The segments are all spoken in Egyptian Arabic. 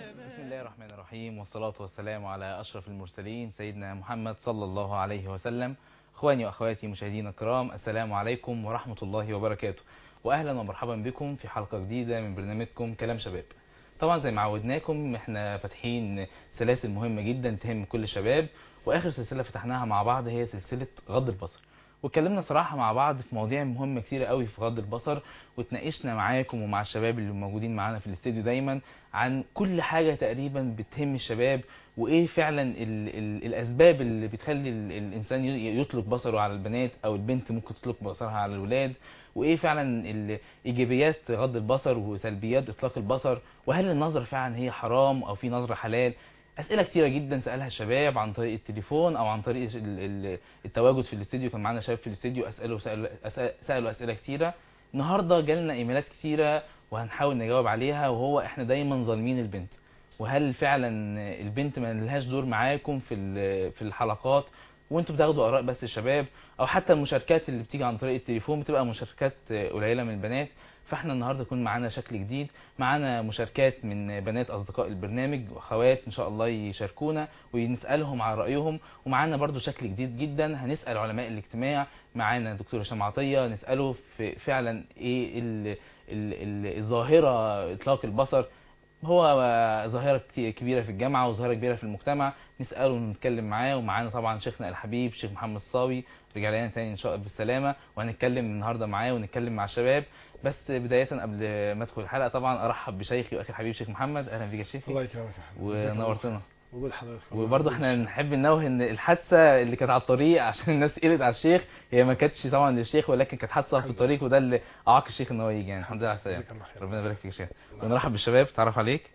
بسم الله الرحمن الرحيم والصلاة والسلام على أشرف المرسلين سيدنا محمد صلى الله عليه وسلم إخواني وأخواتي مشاهدينا الكرام السلام عليكم ورحمة الله وبركاته وأهلا ومرحبا بكم في حلقة جديدة من برنامجكم كلام شباب طبعا زي ما عودناكم احنا فاتحين سلاسل مهمة جدا تهم كل الشباب وآخر سلسلة فتحناها مع بعض هي سلسلة غض البصر واتكلمنا صراحة مع بعض في مواضيع مهمة كتيرة قوي في غض البصر واتناقشنا معاكم ومع الشباب اللي موجودين معانا في الاستديو دايما عن كل حاجة تقريبا بتهم الشباب وايه فعلا ال ال الاسباب اللي بتخلي ال الانسان ي- يطلق بصره على البنات او البنت ممكن تطلق بصرها على الولاد وايه فعلا ال- ايجابيات غض البصر وسلبيات اطلاق البصر وهل النظرة فعلا هي حرام او في نظرة حلال اسئله كتيره جدا سالها الشباب عن طريق التليفون او عن طريق ال- ال- التواجد في الاستديو كان معانا شباب في الاستديو اسالوا سالوا أسأل- سالوا اسئله كتيره النهارده جالنا ايميلات كتيره وهنحاول نجاوب عليها وهو احنا دايما ظالمين البنت وهل فعلا البنت ما لهاش دور معاكم في ال- في الحلقات وانتوا بتاخدوا اراء بس الشباب او حتى المشاركات اللي بتيجي عن طريق التليفون بتبقى مشاركات قليله من البنات فاحنا النهارده يكون معانا شكل جديد معانا مشاركات من بنات اصدقاء البرنامج واخوات ان شاء الله يشاركونا ونسالهم عن رايهم ومعانا برضو شكل جديد جدا هنسال علماء الاجتماع معانا دكتور هشام عطيه نساله في فعلا ايه ال ال ال الظاهره اطلاق البصر هو ظاهرة كتير- كبيرة في الجامعة وظاهرة كبيرة في المجتمع نسأله ونتكلم معاه ومعانا طبعا شيخنا الحبيب شيخ محمد الصاوي رجع لنا تاني إن شاء الله بالسلامة وهنتكلم النهاردة معاه ونتكلم مع الشباب بس بداية قبل ما أدخل الحلقة طبعا أرحب بشيخي وأخي الحبيب شيخ محمد أهلا بيك يا شيخي الله يكرمك يا حبيبي جزاك الله ونورتنا خير. وجود حضرتك وبرضه احنا نحب ننوه ان الحادثه اللي كانت على الطريق عشان الناس قلت على الشيخ هي ما كانتش طبعا للشيخ ولكن كانت حادثه في الحمد الطريق وده اللي اعاق الشيخ ان هو يجي يعني الحمد لله على السلامه جزاك الله خير. ربنا يبارك فيك يا شيخ ونرحب بالشباب تعرف عليك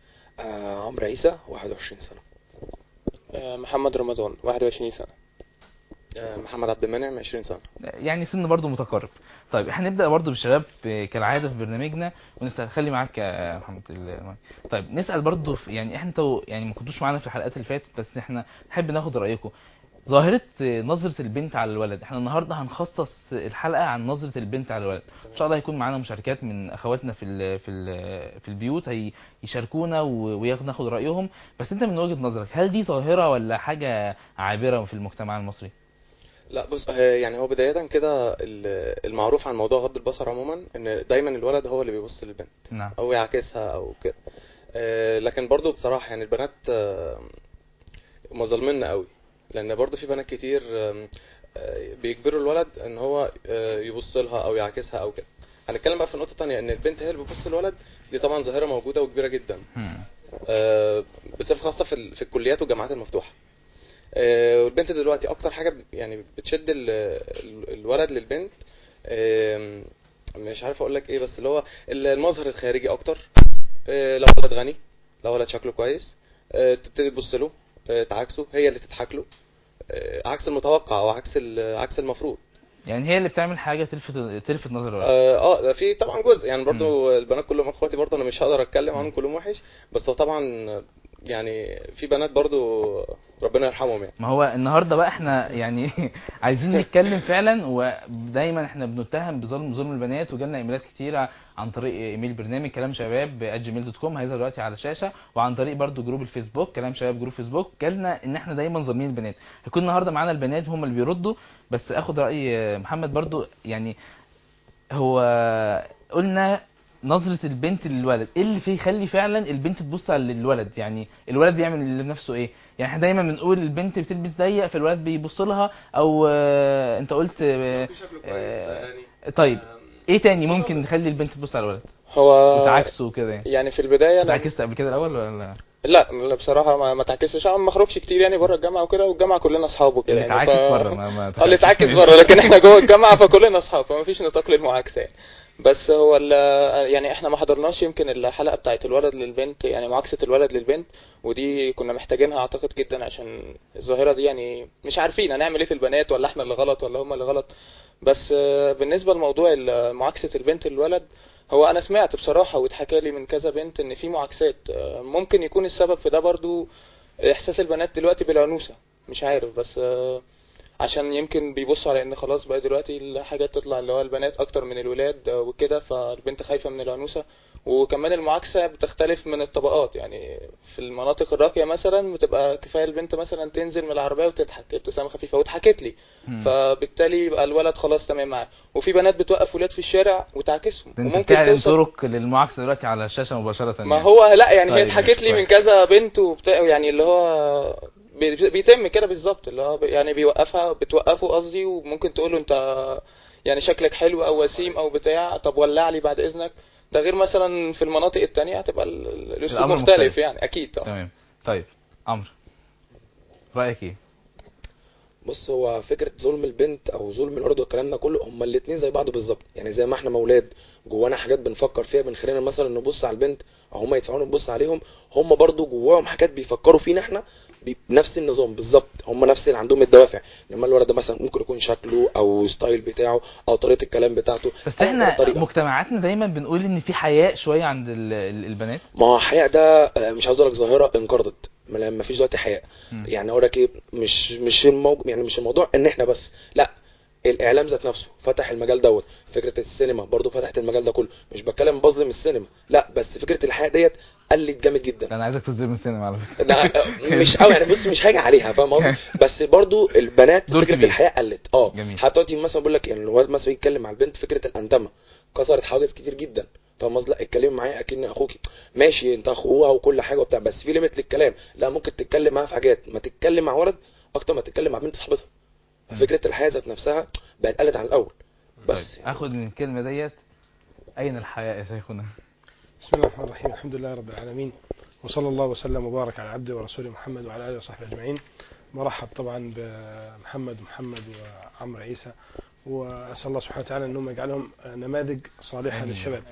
آه عمرو عيسى 21 سنة آه محمد رمضان 21 سنة آه محمد عبد المنعم 20 سنة يعني سن برضه متقارب طيب احنا نبدا برضه بالشباب ب- كالعاده في برنامجنا ونسال خلي معاك يا محمد المايك. طيب نسال برضه في يعني احنا انتوا يعني ما كنتوش معانا في الحلقات اللي فاتت بس احنا نحب ناخد رايكم ظاهرة نظرة البنت على الولد احنا النهارده هنخصص الحلقة عن نظرة البنت على الولد ان شاء الله هيكون معانا مشاركات من اخواتنا في ال في ال في البيوت هي يشاركونا و- وياخد ناخد رأيهم بس انت من وجهة نظرك هل دي ظاهرة ولا حاجة عابرة في المجتمع المصري؟ لا بص آه يعني هو بداية كده ال- المعروف عن موضوع غض البصر عموما ان دايما الولد هو اللي بيبص للبنت نعم او يعكسها او كده آه لكن برضو بصراحة يعني البنات آه مظلمنا قوي لان برضو في بنات كتير آم، آه بيجبروا الولد ان هو آه يبص لها او يعكسها او كده هنتكلم بقى في نقطة تانية ان البنت هي اللي بتبص للولد دي طبعا ظاهرة موجودة وكبيرة جدا هم. آه، بصفة خاصة في ال- في الكليات والجامعات المفتوحة آه، والبنت دلوقتي أكتر حاجة ب- يعني بتشد ال- ال- الولد للبنت آم، مش عارف أقول لك إيه بس اللي هو ال- المظهر الخارجي أكتر آه، لو ولد غني لو ولد شكله كويس آه، تبتدي تبص له آه، تعاكسه هي اللي تضحك له آه، عكس المتوقع أو عكس ال- عكس المفروض يعني هي اللي بتعمل حاجة تلفت تلفت نظر الولد اه آه، ده في طبعا جزء يعني برضو البنات كلهم اخواتي برضو انا مش هقدر اتكلم عنهم كلهم وحش بس هو طبعا يعني في بنات برضو ربنا يرحمهم يعني ما هو النهارده بقى احنا يعني عايزين نتكلم فعلا ودايما احنا بنتهم بظلم ظلم البنات وجالنا ايميلات كتيره عن طريق ايميل برنامج كلام شباب جيميل دوت كوم هيظهر دلوقتي على الشاشه وعن طريق برضو جروب الفيسبوك كلام شباب جروب فيسبوك جالنا ان احنا دايما ظالمين البنات هيكون النهارده معانا البنات هم اللي بيردوا بس اخد راي محمد برضو يعني هو قلنا نظرة البنت للولد ايه اللي فيه يخلي فعلا البنت تبص على الولد يعني الولد بيعمل لنفسه ايه يعني احنا دايما بنقول البنت بتلبس ضيق فالولد بيبص لها او آه، انت قلت آه، آه، طيب ايه تاني ممكن يخلي البنت تبص على الولد هو وتعاكسه وكده يعني يعني في البدايه انا اتعكست قبل كده الاول ولا لا لا بصراحه ما, ما تعكسش انا ما اخرجش كتير يعني بره الجامعه وكده والجامعه كلنا اصحاب وكده اللي يعني اتعاكس بره ما ما اه اللي اتعكس بره لكن احنا جوه الجامعه فكلنا اصحاب فما فيش نطاق للمعاكسه يعني بس هو ال- يعني احنا ما حضرناش يمكن الحلقه بتاعت الولد للبنت يعني معاكسه الولد للبنت ودي كنا محتاجينها اعتقد جدا عشان الظاهره دي يعني مش عارفين هنعمل ايه في البنات ولا احنا اللي غلط ولا هم اللي غلط بس آه، بالنسبه لموضوع ال- معاكسه البنت للولد هو انا سمعت بصراحه واتحكى لي من كذا بنت ان في معاكسات آه، ممكن يكون السبب في ده برضو احساس البنات دلوقتي بالعنوسه مش عارف بس آه، عشان يمكن بيبصوا على ان خلاص بقى دلوقتي الحاجات تطلع اللي هو البنات اكتر من الولاد آه، وكده فالبنت خايفه من العنوسه وكمان المعاكسة بتختلف من الطبقات يعني في المناطق الراقية مثلا بتبقى كفاية البنت مثلا تنزل من العربية وتضحك ابتسامة خفيفة واتحكت لي مم. فبالتالي يبقى الولد خلاص تمام معاه وفي بنات بتوقف ولاد في الشارع وتعكسهم ده انت وممكن بتعلن توصل طرق للمعاكسه دلوقتي على الشاشه مباشره ما يعني. هو لا يعني هي طيب، اتحكت لي من كويس. كذا بنت وبتاع يعني اللي هو بي- بيتم كده بالظبط اللي هو بي- يعني بيوقفها بتوقفه قصدي وممكن تقول له انت يعني شكلك حلو او وسيم او بتاع طب ولع لي بعد اذنك ده غير مثلا في المناطق التانية هتبقى ال- ال- الاسلوب الأمر مختلف مختلف. يعني اكيد طبعا تمام طيب عمرو رايك ايه بص هو فكره ظلم البنت او ظلم الولد والكلام ده كله هما الاثنين زي بعض بالظبط يعني زي ما احنا مولاد جوانا حاجات بنفكر فيها من خلال مثلا نبص على البنت او هما يدفعونا نبص عليهم هما برضو جواهم حاجات بيفكروا فينا احنا ب- بنفس النظام بالظبط هما نفس اللي عندهم الدوافع لما الولد ده مثلا ممكن يكون شكله او ستايل بتاعه او طريقه الكلام بتاعته بس أيا كانت احنا الطريقة. مجتمعاتنا دايما بنقول ان في حياء شويه عند ال- ال- البنات ما هو حياء ده آه، مش عاوز اقول لك ظاهره انقرضت ما ما فيش دلوقتي حياء مم. يعني اقول لك ايه مش مش الموضوع يعني مش الموضوع ان احنا بس لا الاعلام ذات نفسه فتح المجال دوت فكره السينما برضو فتحت المجال ده كله مش بتكلم بظلم السينما لا بس فكره الحياء ديت قلت جامد جدا ده انا عايزك تظلم السينما على فكره ده مش قوي يعني بص مش حاجه عليها فاهم قصدي بس برضو البنات دور فكره كبير. الحياء قلت اه جميل. حتى دلوقتي مثلا بقول لك يعني الولد مثلا يتكلم مع البنت فكره الاندمه كسرت حواجز كتير جدا فاهم قصدي لا اتكلمي معايا اكن اخوكي ماشي انت اخوها وكل حاجه وبتاع بس في ليميت للكلام لا ممكن تتكلم معاها في حاجات ما تتكلم مع ولد اكتر ما تتكلم مع بنت صاحبتها فكره الحياه ذات نفسها بقت قلت عن الاول بس طيب. اخد من الكلمه ديت اين الحياء يا شيخنا بسم الله الرحمن الرحيم الحمد لله رب العالمين وصلى الله وسلم وبارك على عبده ورسوله محمد وعلى اله وصحبه اجمعين مرحب طبعا بمحمد ومحمد وعمرو عيسى واسال الله سبحانه وتعالى انهم يجعلهم نماذج صالحه آمين. للشباب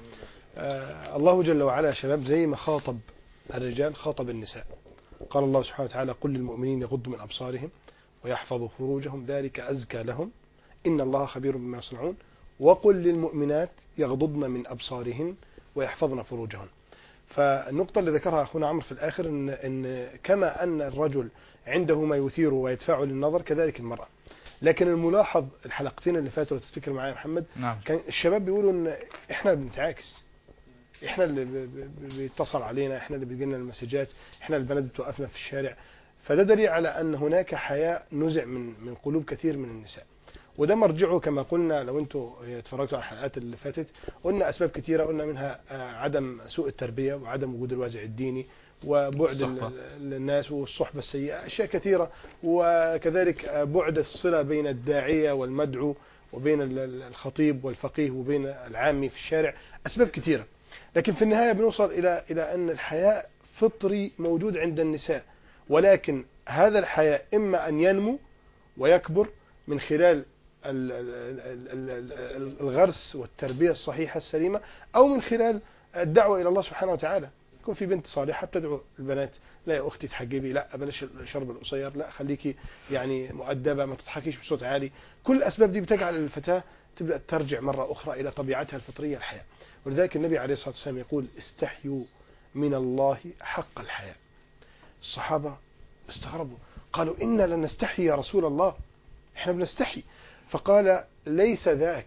آه الله جل وعلا يا شباب زي ما خاطب الرجال خاطب النساء قال الله سبحانه وتعالى قل للمؤمنين يغضوا من ابصارهم ويحفظوا فروجهم ذلك ازكى لهم ان الله خبير بما يصنعون وقل للمؤمنات يغضضن من ابصارهن ويحفظن فروجهن فالنقطة اللي ذكرها أخونا عمرو في الآخر إن, إن كما أن الرجل عنده ما يثيره ويدفعه للنظر كذلك المرأة لكن الملاحظ الحلقتين اللي فاتوا لو تفتكر معايا يا محمد نعم كان الشباب بيقولوا إن إحنا اللي بنتعاكس إحنا اللي ب- ب- بيتصل علينا إحنا اللي بيجي لنا المسجات إحنا البنات بتوقفنا في الشارع فده دليل على أن هناك حياء نزع من من قلوب كثير من النساء وده مرجعه كما قلنا لو انتوا اتفرجتوا على الحلقات اللي فاتت قلنا اسباب كثيره قلنا منها آه، عدم سوء التربيه وعدم وجود الوازع الديني وبعد ال- الصحبة. ال- الناس والصحبه السيئه اشياء كثيره وكذلك آه، بعد الصله بين الداعيه والمدعو وبين ال- ال- الخطيب والفقيه وبين العامي في الشارع اسباب كثيره لكن في النهايه بنوصل الى الى ان الحياء فطري موجود عند النساء ولكن هذا الحياء اما ان ينمو ويكبر من خلال ال- ال- ال- ال- ال- الغرس والتربية الصحيحة السليمة أو من خلال الدعوة إلى الله سبحانه وتعالى يكون في بنت صالحة بتدعو البنات لا يا أختي تحجبي لا بلاش الشرب القصير لا خليكي يعني مؤدبة ما تضحكيش بصوت عالي كل الأسباب دي بتجعل الفتاة تبدأ ترجع مرة أخرى إلى طبيعتها الفطرية الحياة ولذلك النبي عليه الصلاة والسلام يقول استحيوا من الله حق الحياة الصحابة استغربوا قالوا إنا لنستحي يا رسول الله احنا بنستحي فقال ليس ذاك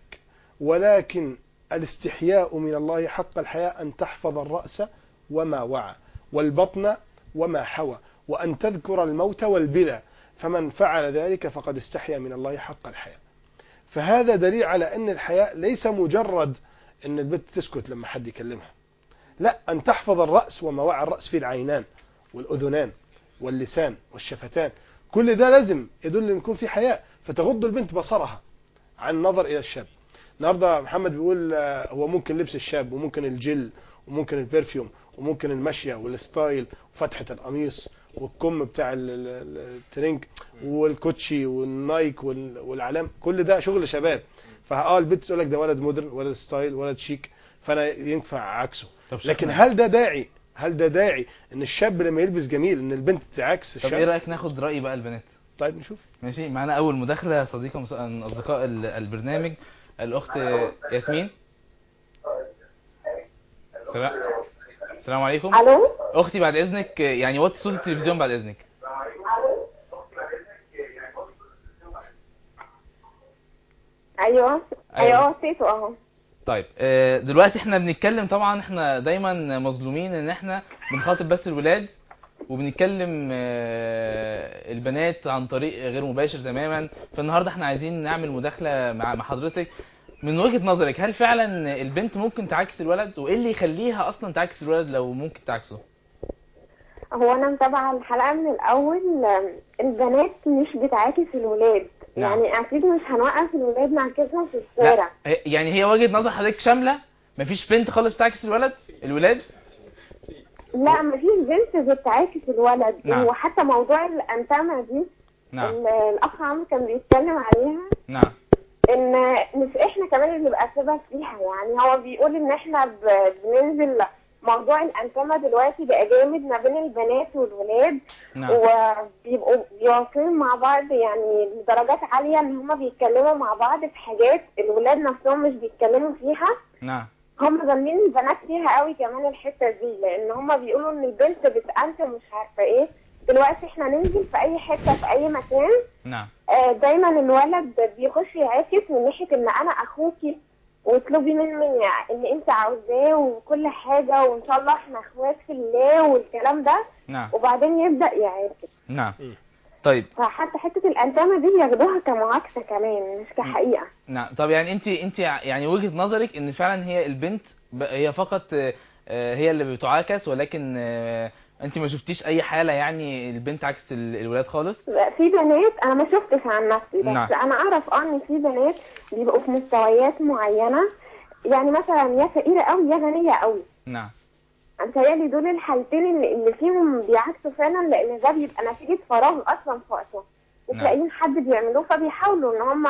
ولكن الاستحياء من الله حق الحياء أن تحفظ الرأس وما وعى والبطن وما حوى وأن تذكر الموت والبلى فمن فعل ذلك فقد استحيا من الله حق الحياء فهذا دليل على أن الحياء ليس مجرد أن البنت تسكت لما حد يكلمها لا أن تحفظ الرأس وما وعى الرأس فيه العينان والأذنان واللسان والشفتان كل ده لازم يدل ان يكون في حياء فتغض البنت بصرها عن النظر الى الشاب النهارده محمد بيقول آه، هو ممكن لبس الشاب وممكن الجل وممكن البرفيوم وممكن المشيه والستايل وفتحه القميص والكم بتاع ال- ال- ال- الترنج والكوتشي والنايك وال- والعلام كل ده شغل شباب فاه البنت تقول لك ده ولد مودرن ولد ستايل ولد شيك فانا ينفع عكسه طب لكن شيخنا، هل ده داعي هل ده داعي ان الشاب لما يلبس جميل ان البنت تعكس طب ايه الشاب رايك ناخد راي بقى البنات طيب نشوف ماشي معانا اول مداخله صديقه مس- من اصدقاء ال- البرنامج الاخت ياسمين سلام السلام عليكم الو اختي بعد اذنك يعني وطي صوت التلفزيون بعد اذنك ايوه أيوة. ايوه وطيته اهو طيب آه، دلوقتي احنا بنتكلم طبعا احنا دايما مظلومين ان احنا بنخاطب بس الولاد وبنتكلم آه، البنات عن طريق غير مباشر تماما فالنهارده احنا عايزين نعمل مداخله مع مع حضرتك من وجهة نظرك هل فعلا البنت ممكن تعاكس الولد وايه اللي يخليها اصلا تعاكس الولد لو ممكن تعاكسه هو انا متابعه الحلقه من الاول آم، البنات مش بتعاكس الولاد نعم. يعني اكيد مش هنوقف الولاد نعكسهم في الشارع هي- يعني هي وجهة نظر حضرتك شامله مفيش بنت خالص بتعاكس الولد الولاد لا مفيش بنت بتعاكس الولد نعم. وحتى موضوع الانتمه دي نعم ال- الاخ عمرو كان بيتكلم عليها نعم ان مش احنا كمان اللي بنبقى سبب فيها يعني هو بيقول ان احنا ب- بننزل موضوع الانتمه دلوقتي بقى جامد ما بين البنات والولاد نعم وبيبقوا بيواصلين مع بعض يعني لدرجات عاليه ان هما بيتكلموا مع بعض في حاجات الولاد نفسهم مش بيتكلموا فيها نعم هم ظالمين البنات فيها قوي كمان الحته دي لان هم بيقولوا ان البنت بتأنتم مش عارفه ايه دلوقتي احنا ننزل في اي حته في اي مكان نعم آه، دايما الولد بيخش يعاكس من ناحيه ان انا اخوكي واطلبي مني اللي انت عاوزاه وكل حاجه وان شاء الله احنا اخوات في الله والكلام ده نعم وبعدين يبدا يعاكس نعم م. طيب فحتى حته الانتمه دي بياخدوها كمعاكسه كمان مش كحقيقه نعم طب يعني انت انت يعني وجهة نظرك ان فعلا هي البنت ب- هي فقط آه، آه، هي اللي بتعاكس ولكن آه، انت ما شفتيش اي حالة يعني البنت عكس ال- الولاد خالص في بنات انا ما شفتش عن نفسي بس نعم. انا اعرف اه ان في بنات بيبقوا في مستويات معينه يعني مثلا يا فقيره قوي يا غنيه قوي نعم متهيألي دول الحالتين اللي, اللي فيهم بيعكسوا فعلا لان ده بيبقى نتيجه فراغ اصلا في وقتهم مش نعم. لاقيين حد بيعملوه فبيحاولوا ان هم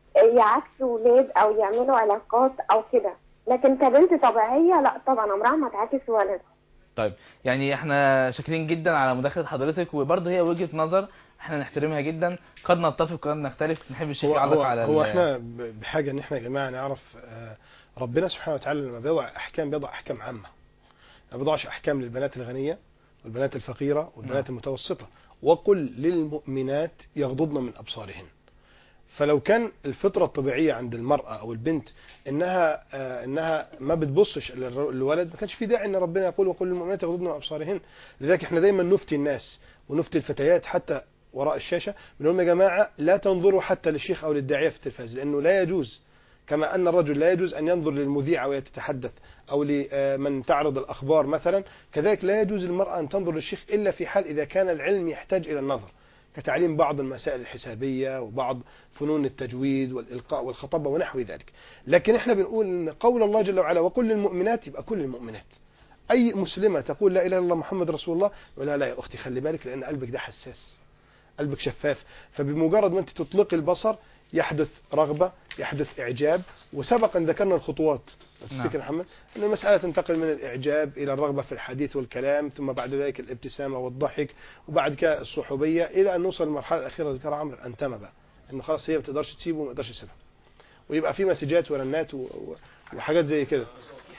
يعكسوا ولاد او يعملوا علاقات او كده لكن كبنت طبيعيه لا طبعا عمرها ما تعاكس ولد طيب يعني احنا شاكرين جدا على مداخلة حضرتك وبرضه هي وجهة نظر احنا نحترمها جدا قد نتفق قد نختلف نحب الشيخ هو, يعلق هو, على هو ال- احنا ب- بحاجه ان احنا يا جماعه نعرف آه، ربنا سبحانه وتعالى لما بيضع احكام بيضع احكام عامه ما بيضعش احكام للبنات الغنيه والبنات الفقيره والبنات نعم. المتوسطه وقل للمؤمنات يغضضن من ابصارهن فلو كان الفطره الطبيعيه عند المراه او البنت انها آه انها ما بتبصش للر- للولد ما كانش في داعي ان ربنا يقول وقل للمؤمنات يغضضن من ابصارهن لذلك احنا دايما نفتي الناس ونفتي الفتيات حتى وراء الشاشه بنقول لهم يا جماعه لا تنظروا حتى للشيخ او للداعيه في التلفاز لانه لا يجوز كما ان الرجل لا يجوز ان ينظر للمذيعه وهي تتحدث او لمن تعرض الاخبار مثلا كذلك لا يجوز للمراه ان تنظر للشيخ الا في حال اذا كان العلم يحتاج الى النظر كتعليم بعض المسائل الحسابيه وبعض فنون التجويد والالقاء والخطبه ونحو ذلك لكن احنا بنقول ان قول الله جل وعلا وكل المؤمنات يبقى كل المؤمنات اي مسلمه تقول لا اله الا الله محمد رسول الله يقول لها لا يا اختي خلي بالك لان قلبك ده حساس قلبك شفاف فبمجرد ما انت تطلقي البصر يحدث رغبه يحدث اعجاب وسبقا ذكرنا الخطوات لو نعم. تفتكر محمد ان المساله تنتقل من الاعجاب الى الرغبه في الحديث والكلام ثم بعد ذلك الابتسامه والضحك وبعد كده الصحوبيه الى ان نوصل للمرحله الاخيره اللي ذكرها عمرو الانتمه بقى انه خلاص هي ما تقدرش تسيبه وما يقدرش يسيبها ويبقى في مسجات ورنات و- و- وحاجات زي كده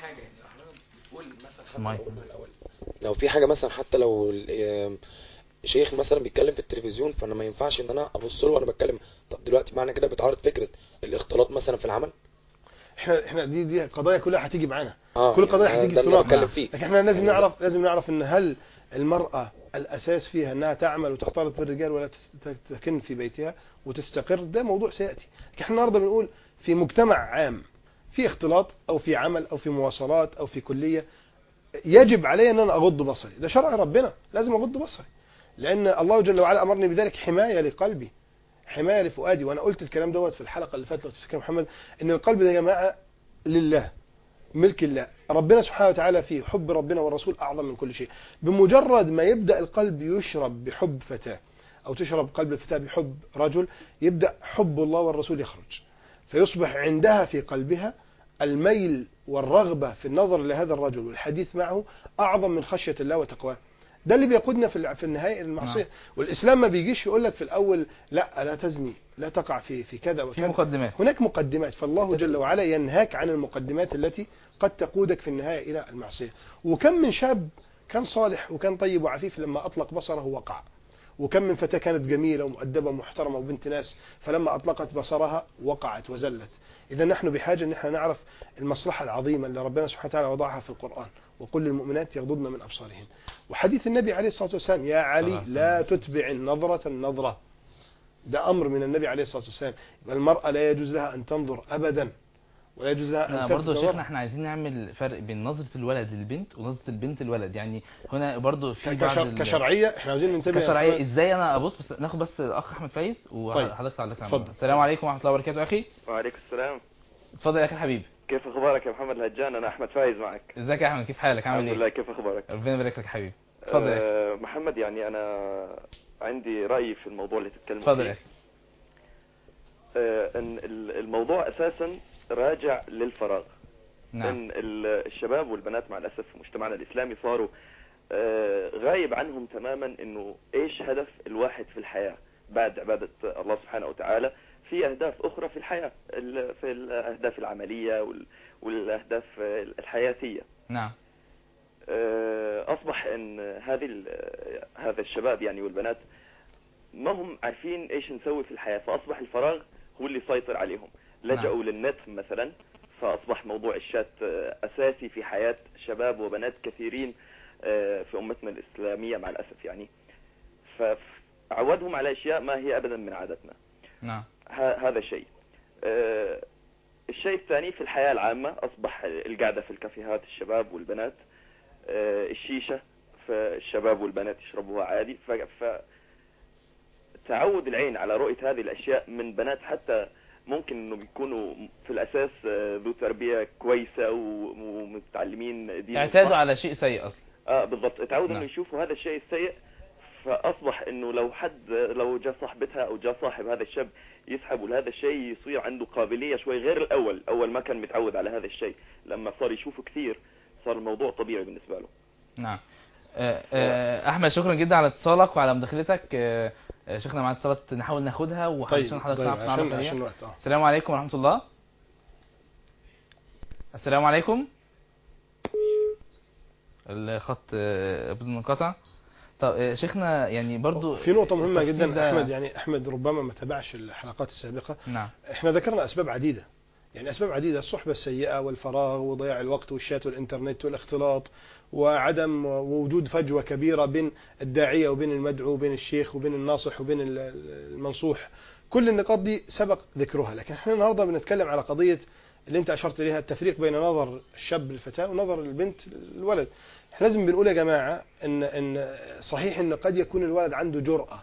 مايك. لو في حاجه مثلا حتى لو ال- شيخ مثلا بيتكلم في التلفزيون فانا ما ينفعش ان انا ابص له وانا بتكلم طب دلوقتي معنى كده بتعرض فكره الاختلاط مثلا في العمل احنا احنا دي دي قضايا كلها هتيجي معانا اه كل قضيه يعني هتيجي ده اللي تناقش بتكلم فيه لكن احنا لازم يعني نعرف لازم نعرف ان هل المراه الاساس فيها انها تعمل وتختلط بالرجال ولا تس- تكن في بيتها وتستقر ده موضوع سياتي لكن احنا النهارده بنقول في مجتمع عام في اختلاط او في عمل او في مواصلات او في كليه يجب علي ان انا اغض بصري ده شرع ربنا لازم اغض بصري لان الله جل وعلا امرني بذلك حمايه لقلبي حمايه لفؤادي وانا قلت الكلام دوت في الحلقه اللي فاتت لو تفتكر يا محمد ان القلب ده يا جماعه لله ملك الله ربنا سبحانه وتعالى في حب ربنا والرسول أعظم من كل شيء بمجرد ما يبدأ القلب يشرب بحب فتاة أو تشرب قلب الفتاة بحب رجل يبدأ حب الله والرسول يخرج فيصبح عندها في قلبها الميل والرغبة في النظر لهذا الرجل والحديث معه أعظم من خشية الله وتقواه ده اللي بيقودنا في الع- في النهاية المعصية نعم. والإسلام ما بيجيش يقول لك في الأول لا لا تزني لا تقع في في كذا في وكذا مقدمات هناك مقدمات فالله جل وعلا ينهاك عن المقدمات التي قد تقودك في النهاية إلى المعصية وكم من شاب كان صالح وكان طيب وعفيف لما أطلق بصره وقع وكم من فتاة كانت جميلة ومؤدبة ومحترمة وبنت ناس فلما أطلقت بصرها وقعت وزلت إذا نحن بحاجة أن احنا نعرف المصلحة العظيمة اللي ربنا سبحانه وتعالى وضعها في القرآن وقل للمؤمنات يغضضن من أبصارهن وحديث النبي عليه الصلاة والسلام يا علي لا تتبع النظرة النظرة ده أمر من النبي عليه الصلاة والسلام المرأة لا يجوز لها أن تنظر أبدا ولا يجوز لها احنا أن برضه تلفت يا شيخنا نظرها. احنا عايزين نعمل فرق بين نظرة الولد للبنت ونظرة البنت للولد يعني هنا برضه في بعض كشر... ال- كشرعية احنا عاوزين ننتبه يا كشرعية أخوان. ازاي انا ابص بس ناخد بس الاخ احمد فايز وحضرتك تعلق على اتفضل. الموضوع. السلام عليكم ورحمة الله وبركاته يا اخي وعليكم السلام اتفضل يا اخي الحبيب كيف اخبارك يا محمد الهجان انا احمد فايز معك ازيك يا احمد كيف حالك عامل الحمد ايه لله كيف اخبارك ربنا يبارك لك يا حبيبي اتفضل يا اخي آه محمد يعني انا عندي راي في الموضوع اللي تتكلم اتفضل فيه يا اخي آه ان ال- الموضوع اساسا راجع للفراغ نعم ان ال- الشباب والبنات مع الاسف في مجتمعنا الاسلامي صاروا آه غايب عنهم تماما انه ايش هدف الواحد في الحياه بعد عباده الله سبحانه وتعالى في اهداف اخرى في الحياه ال- في الاهداف العمليه وال- والاهداف الحياتيه نعم آه، اصبح ان هذه ال- هذا الشباب يعني والبنات ما هم عارفين ايش نسوي في الحياه فاصبح الفراغ هو اللي يسيطر عليهم لجأوا للنت مثلا فاصبح موضوع الشات آه، اساسي في حياه شباب وبنات كثيرين آه، في امتنا الاسلاميه مع الاسف يعني فعودهم على اشياء ما هي ابدا من عادتنا نعم ه- هذا شيء آه، الشيء الثاني في الحياة العامة أصبح القعدة في الكافيهات الشباب والبنات آه، الشيشة فالشباب والبنات يشربوها عادي ف... ف... تعود العين على رؤية هذه الأشياء من بنات حتى ممكن انه بيكونوا في الاساس آه، ذو تربيه كويسه و- ومتعلمين دين اعتادوا صح. على شيء سيء اصلا اه بالضبط اتعودوا نعم. انه يشوفوا هذا الشيء السيء فاصبح انه لو حد لو جاء صاحبتها او جاء صاحب هذا الشاب يسحبوا لهذا الشيء يصير عنده قابليه شوي غير الاول اول ما كان متعود على هذا الشيء لما صار يشوفه كثير صار الموضوع طبيعي بالنسبه له نعم آه، آه، احمد شكرا جدا على اتصالك وعلى مداخلتك آه، آه، شيخنا معانا اتصالات نحاول ناخدها طيب وعشان حضرتك طيب تعرف عشان تعرف عشان عليها. الوقت اه السلام عليكم ورحمة الله السلام عليكم الخط آه، بدون انقطع طب آه، شيخنا يعني برضو في نقطة مهمة التفسير جدا ده- أحمد يعني أحمد ربما ما تابعش الحلقات السابقة نعم احنا ذكرنا أسباب عديدة يعني أسباب عديدة الصحبة السيئة والفراغ وضياع الوقت والشات والإنترنت والاختلاط وعدم وجود فجوة كبيرة بين الداعية وبين المدعو وبين الشيخ وبين الناصح وبين ال- المنصوح كل النقاط دي سبق ذكرها لكن احنا النهاردة بنتكلم على قضية اللي انت أشرت إليها التفريق بين نظر الشاب للفتاة ونظر البنت للولد احنا لازم بنقول يا جماعة ان ان صحيح ان قد يكون الولد عنده جرأة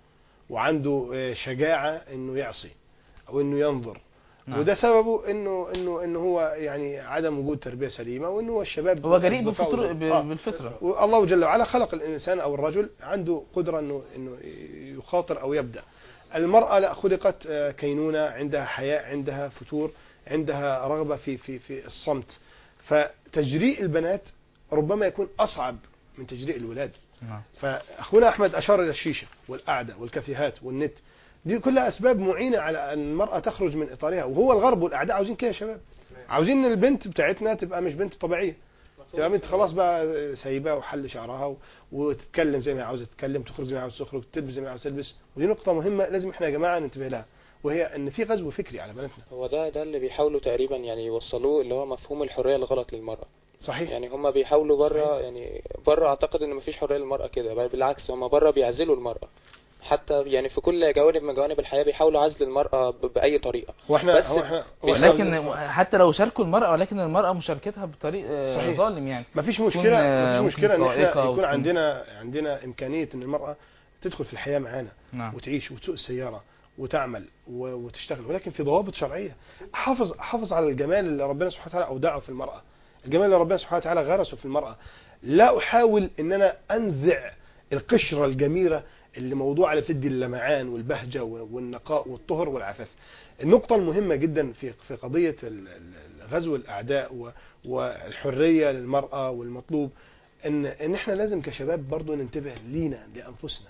وعنده آه، شجاعة انه يعصي او انه ينظر نعم. وده سببه انه انه انه هو يعني عدم وجود تربيه سليمه وانه هو الشباب هو جريء أصدقائه بالفطر دول. ب- آه. بالفطرة والله جل وعلا خلق الانسان او الرجل عنده قدره انه انه يخاطر او يبدا المراه لا خلقت آه، كينونه عندها حياء عندها فتور عندها رغبه في في في الصمت فتجريء البنات ربما يكون اصعب من تجريء الولاد نعم فاخونا احمد اشار الى الشيشه والقعده والكافيهات والنت دي كلها اسباب معينه على ان المراه تخرج من اطارها وهو الغرب والاعداء عاوزين كده يا شباب عاوزين البنت بتاعتنا تبقى مش بنت طبيعيه تبقى بنت خلاص بقى سايباه وحل شعرها و- وتتكلم زي ما هي عاوزه تتكلم تخرج زي ما هي عاوزه تخرج تلبس زي ما هي عاوزه تلبس ودي نقطه مهمه لازم احنا يا جماعه ننتبه لها وهي ان في غزو فكري على بناتنا هو ده ده اللي بيحاولوا تقريبا يعني يوصلوه اللي هو مفهوم الحريه الغلط للمراه صحيح يعني هم بيحاولوا بره يعني بره اعتقد ان مفيش حريه للمراه كده بل بالعكس هم بره بيعزلوا المراه حتى يعني في كل جوانب من جوانب الحياه بيحاولوا عزل المراه ب- باي طريقه واحنا بس هو احنا هو ولكن حتى لو شاركوا المرأة ولكن المرأة مشاركتها بطريق آه، صحيح. ظالم يعني ما فيش تكون، مشكله آه، ما فيش ممكن مشكله ان احنا سائقة يكون وتكون- عندنا عندنا امكانيه ان المراه تدخل في الحياه معانا نعم وتعيش وتسوق السياره وتعمل و- وتشتغل ولكن في ضوابط شرعيه احافظ احافظ على الجمال اللي ربنا سبحانه وتعالى اودعه في المراه الجمال اللي ربنا سبحانه وتعالى غرسه في المراه لا احاول ان انا انزع القشره الجميله اللي موضوعه اللي بتدي اللمعان والبهجه والنقاء والطهر والعفاف النقطة المهمة جدا في في قضية ال- ال- غزو الأعداء و- والحرية للمرأة والمطلوب إن إن إحنا لازم كشباب برضو ننتبه لينا لأنفسنا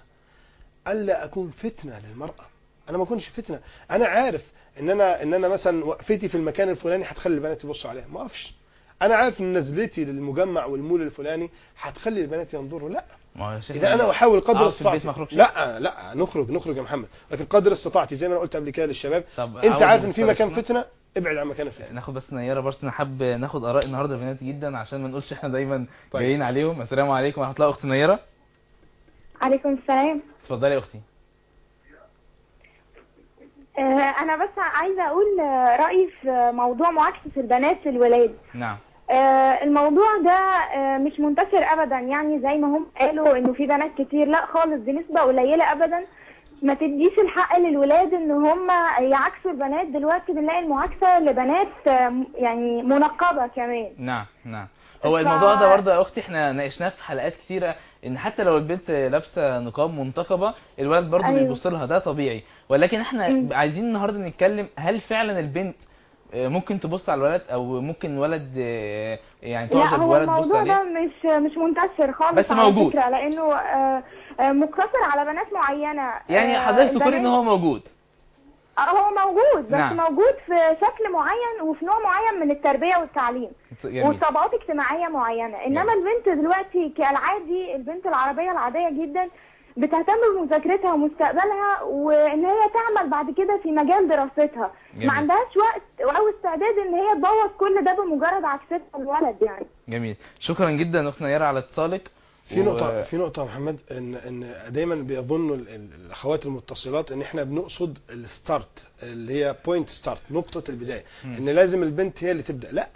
ألا أكون فتنة للمرأة أنا ما أكونش فتنة أنا عارف إن أنا إن أنا مثلا وقفتي في المكان الفلاني هتخلي البنات يبصوا عليها ما أقفش أنا عارف إن نزلتي للمجمع والمول الفلاني هتخلي البنات ينظروا لا ما هو يا شيخ اذا انا احاول قدر أقعد في البيت استطاعتي ما أخرجش؟ لا لا نخرج نخرج يا محمد لكن قدر استطاعتي زي ما انا قلت قبل كده للشباب طب انت عاوز عارف ان في المختار مكان السنة؟ فتنه ابعد عن مكان الفتنه ناخد بس نيره بس انا حابب ناخد اراء النهارده البنات جدا عشان ما نقولش احنا دايما طيب. جايين عليهم السلام عليكم ورحمه الله اخت نيره عليكم السلام اتفضلي يا اختي آه، انا بس عايزه اقول آه، رايي في موضوع معاكسه البنات للولاد نعم آه، الموضوع ده آه، مش منتشر ابدا يعني زي ما هم قالوا انه في بنات كتير لا خالص دي نسبه قليله ابدا ما تديش الحق للولاد ان هم يعكسوا البنات دلوقتي بنلاقي المعاكسه لبنات آه، يعني منقبه كمان نعم نعم هو ف- الموضوع ده برضه يا اختي احنا ناقشناه في حلقات كتيره ان حتى لو البنت لابسه نقاب منتقبه الولد برضه أيوة. بيبص لها ده طبيعي ولكن احنا مم. عايزين النهارده نتكلم هل فعلا البنت آه، ممكن تبص على الولد او ممكن ولد آه، يعني لا تعجب هو بولد تبص الموضوع عليه ده مش مش منتشر خالص بس على موجود. فكرة لانه آه، آه، مقتصر على بنات معينه يعني آه، حضرتك تقولي ان البنات- هو موجود آه، هو موجود بس نعم. موجود في شكل معين وفي نوع معين من التربيه والتعليم جميل وطبقات اجتماعيه معينه انما البنت دلوقتي كالعادي البنت العربيه العاديه جدا بتهتم بمذاكرتها ومستقبلها وان هي تعمل بعد كده في مجال دراستها جميل. ما عندهاش وقت او استعداد ان هي تبوظ كل ده بمجرد عكستها الولد يعني جميل شكرا جدا اختنا نيره على اتصالك في و- نقطة في نقطة يا محمد ان ان دايما بيظنوا ال- ال- الاخوات المتصلات ان احنا بنقصد الستارت اللي هي بوينت ستارت نقطة البداية مم. ان لازم البنت هي اللي تبدأ لا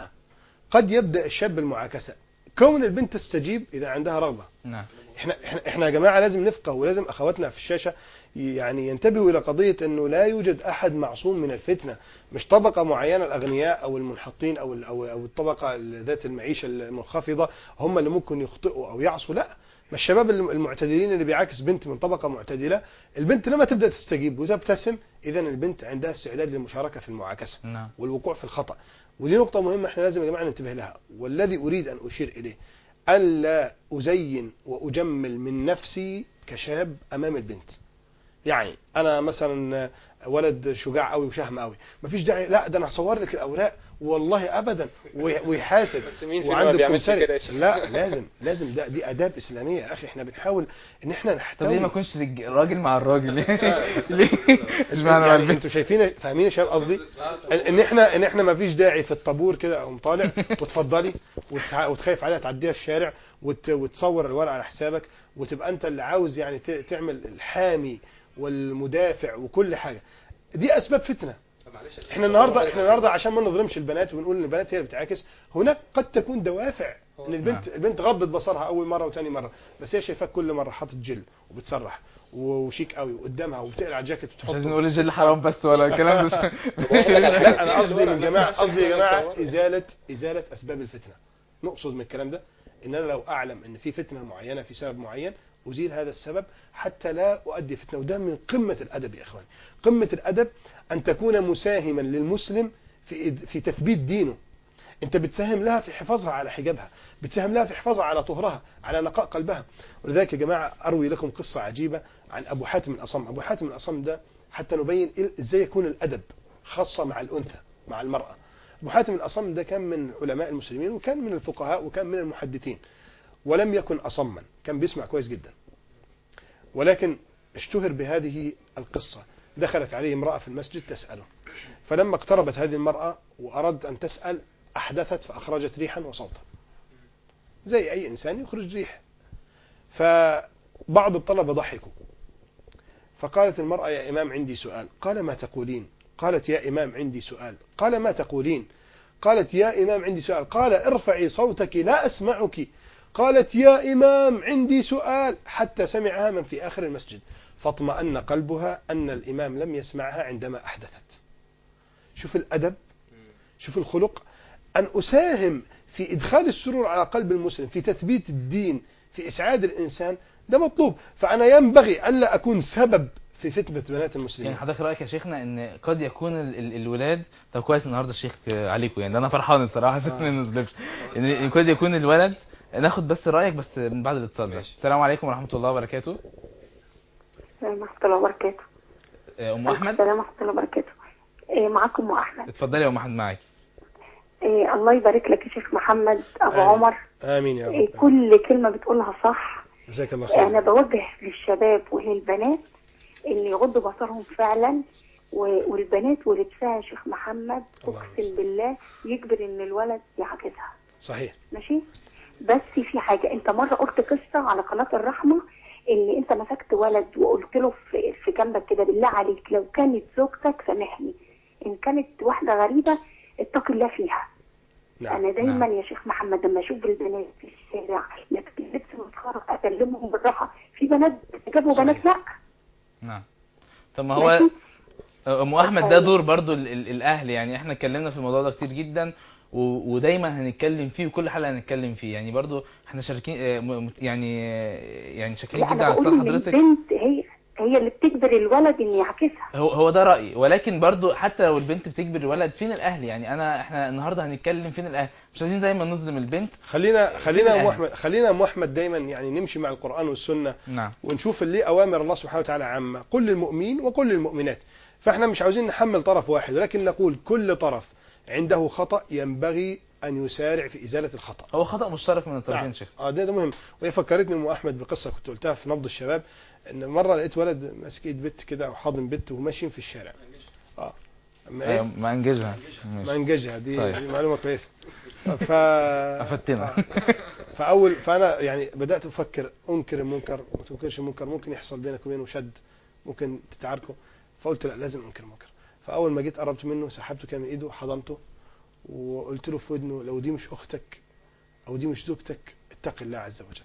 قد يبدأ الشاب بالمعاكسة كون البنت تستجيب اذا عندها رغبة نعم احنا احنا احنا يا جماعه لازم نفقه ولازم اخواتنا في الشاشه يعني ينتبهوا الى قضيه انه لا يوجد احد معصوم من الفتنه مش طبقه معينه الاغنياء او المنحطين او ال- او او الطبقه ذات المعيشه المنخفضه هم اللي ممكن يخطئوا او يعصوا لا ما الشباب الم- المعتدلين اللي بيعاكس بنت من طبقه معتدله البنت لما تبدا تستجيب وتبتسم اذا البنت عندها استعداد للمشاركه في المعاكسه نعم والوقوع في الخطأ ودي نقطة مهمة احنا لازم يا جماعة ننتبه لها والذي أريد أن أشير إليه أن لا أزين وأجمل من نفسي كشاب أمام البنت يعني أنا مثلا ولد شجاع قوي وشهم قوي مفيش داعي لا ده أنا هصور لك الأوراق والله أبدا وي- ويحاسب بس مين فينا ما وعنده بيعملش كمثري. كده يا شيخ؟ لا لازم لازم ده دي آداب إسلامية يا أخي احنا بنحاول إن احنا طب نحتوي ليه ما يكونش رج- راجل مع الراجل ليه ليه اشمعنى مع يعني البنت انتوا شايفين فاهمين يا شباب قصدي ان إن احنا ان احنا ما فيش داعي في الطابور كده او طالع وتفضلي وتخ- وتخايف عليها تعديها الشارع وت وتصور الورقه على حسابك وتبقى انت اللي عاوز يعني ت- تعمل الحامي والمدافع وكل حاجه دي اسباب فتنه احنا النهارده احنا النهارده عشان ما نظلمش البنات ونقول ان البنات هي اللي بتعاكس هناك قد تكون دوافع ان البنت البنت غضت بصرها اول مره وثاني مره بس هي شايفاك كل مره حاطط جل وبتسرح وشيك قوي وقدامها وبتقلع الجاكيت مش وتحطه عايزين نقول الجل حرام بس ولا الكلام ده لا انا قصدي من جماعه قصدي يا جماعه ازاله ازاله اسباب الفتنه نقصد من الكلام ده ان انا لو اعلم ان في فتنه معينه في سبب معين ازيل هذا السبب حتى لا اؤدي فتنه وده من قمه الادب يا اخوان قمه الادب ان تكون مساهما للمسلم في في تثبيت دينه انت بتساهم لها في حفاظها على حجابها بتساهم لها في حفاظها على طهرها على نقاء قلبها ولذلك يا جماعه اروي لكم قصه عجيبه عن ابو حاتم الاصم ابو حاتم الاصم ده حتى نبين إيه- ازاي يكون الادب خاصه مع الانثى مع المراه ابو حاتم الاصم ده كان من علماء المسلمين وكان من الفقهاء وكان من المحدثين ولم يكن اصما كان بيسمع كويس جدا ولكن اشتهر بهذه القصه دخلت عليه امراه في المسجد تساله فلما اقتربت هذه المراه وارادت ان تسال احدثت فاخرجت ريحا وصوتا زي اي انسان يخرج ريح فبعض الطلبه ضحكوا فقالت المراه يا امام عندي سؤال قال ما تقولين قالت يا امام عندي سؤال قال ما تقولين قالت يا امام عندي سؤال قال ارفعي صوتك لا اسمعك قالت يا امام عندي سؤال حتى سمعها من في اخر المسجد فاطمأن قلبها ان الامام لم يسمعها عندما احدثت شوف الادب شوف الخلق أن أساهم في إدخال السرور على قلب المسلم في تثبيت الدين في إسعاد الإنسان ده مطلوب فأنا ينبغي ألا أكون سبب في فتنة بنات المسلمين يعني حضرتك رايك يا شيخنا ان قد يكون ال ال الولاد طب كويس النهارده الشيخ عليكم يعني انا فرحان الصراحه عشان ما نظلمش ان إن قد يكون الولد ناخد بس رايك بس من بعد الاتصال ده السلام عليكم ورحمه الله وبركاته السلام ورحمة الله وبركاته آه، ام احمد السلام ورحمة الله وبركاته إيه معاكم أم أحمد اتفضلي يا ام احمد معاكي إيه الله يبارك لك يا شيخ محمد أبو آمين. عمر آمين يا إيه رب كل كلمة بتقولها صح جزاك الله خير انا بوجه للشباب وللبنات ان يغضوا بصرهم فعلا و- والبنات ولبسها يا شيخ محمد الله اقسم بالله يجبر ان الولد يعكسها صحيح ماشي بس في حاجه انت مره قلت قصه على قناه الرحمه ان انت مسكت ولد وقلت له في, في جنبك كده بالله عليك لو كانت زوجتك سامحني ان كانت واحده غريبه اتق الله فيها نعم انا دايما نعم. يا شيخ محمد لما اشوف البنات في الشارع لابسين لبس متخرج اكلمهم بالراحه في بنات بتجاب وبنات لا نعم طب ما هو ماشي؟ ام احمد ده دور برضو ال- ال- الاهل يعني احنا اتكلمنا في الموضوع ده كتير جدا و- ودايما هنتكلم فيه وكل حلقه هنتكلم فيه يعني برضو احنا شاركين آه، م- م- يعني آه، يعني شاكرين لا جدا انا على بقول اتصال ان حضرتك البنت هي هي اللي بتجبر الولد ان يعكسها هو هو ده رايي ولكن برضو حتى لو البنت بتجبر الولد فين الاهل يعني انا احنا النهارده هنتكلم فين الاهل مش عايزين دايما نظلم البنت خلينا خلينا يا ام الأهل. احمد خلينا يا ام احمد دايما يعني نمشي مع القران والسنه نعم ونشوف اللي اوامر الله سبحانه وتعالى عامه قل للمؤمنين وقل للمؤمنات فاحنا مش عاوزين نحمل طرف واحد ولكن نقول كل طرف عنده خطا ينبغي ان يسارع في ازاله الخطا هو خطا مشترك من الطرفين نعم. شيخ اه ده, ده مهم وهي فكرتني ام احمد بقصه كنت قلتها في نبض الشباب ان مره لقيت ولد ماسك ايد بنت كده او حاضن بنت وماشيين في الشارع اه اما آه، ايه ما انجزها ما ماشي. انجزها دي, طيب. دي معلومه كويسه ف أفدتنا. آه. فاول فانا يعني بدات افكر انكر المنكر وما تنكرش المنكر ممكن يحصل بينك وبينه شد ممكن تتعاركوا فقلت لا لازم انكر المنكر فاول ما جيت قربت منه سحبته كده من ايده حضنته وقلت له في ودنه لو دي مش اختك او دي مش زوجتك اتق الله عز وجل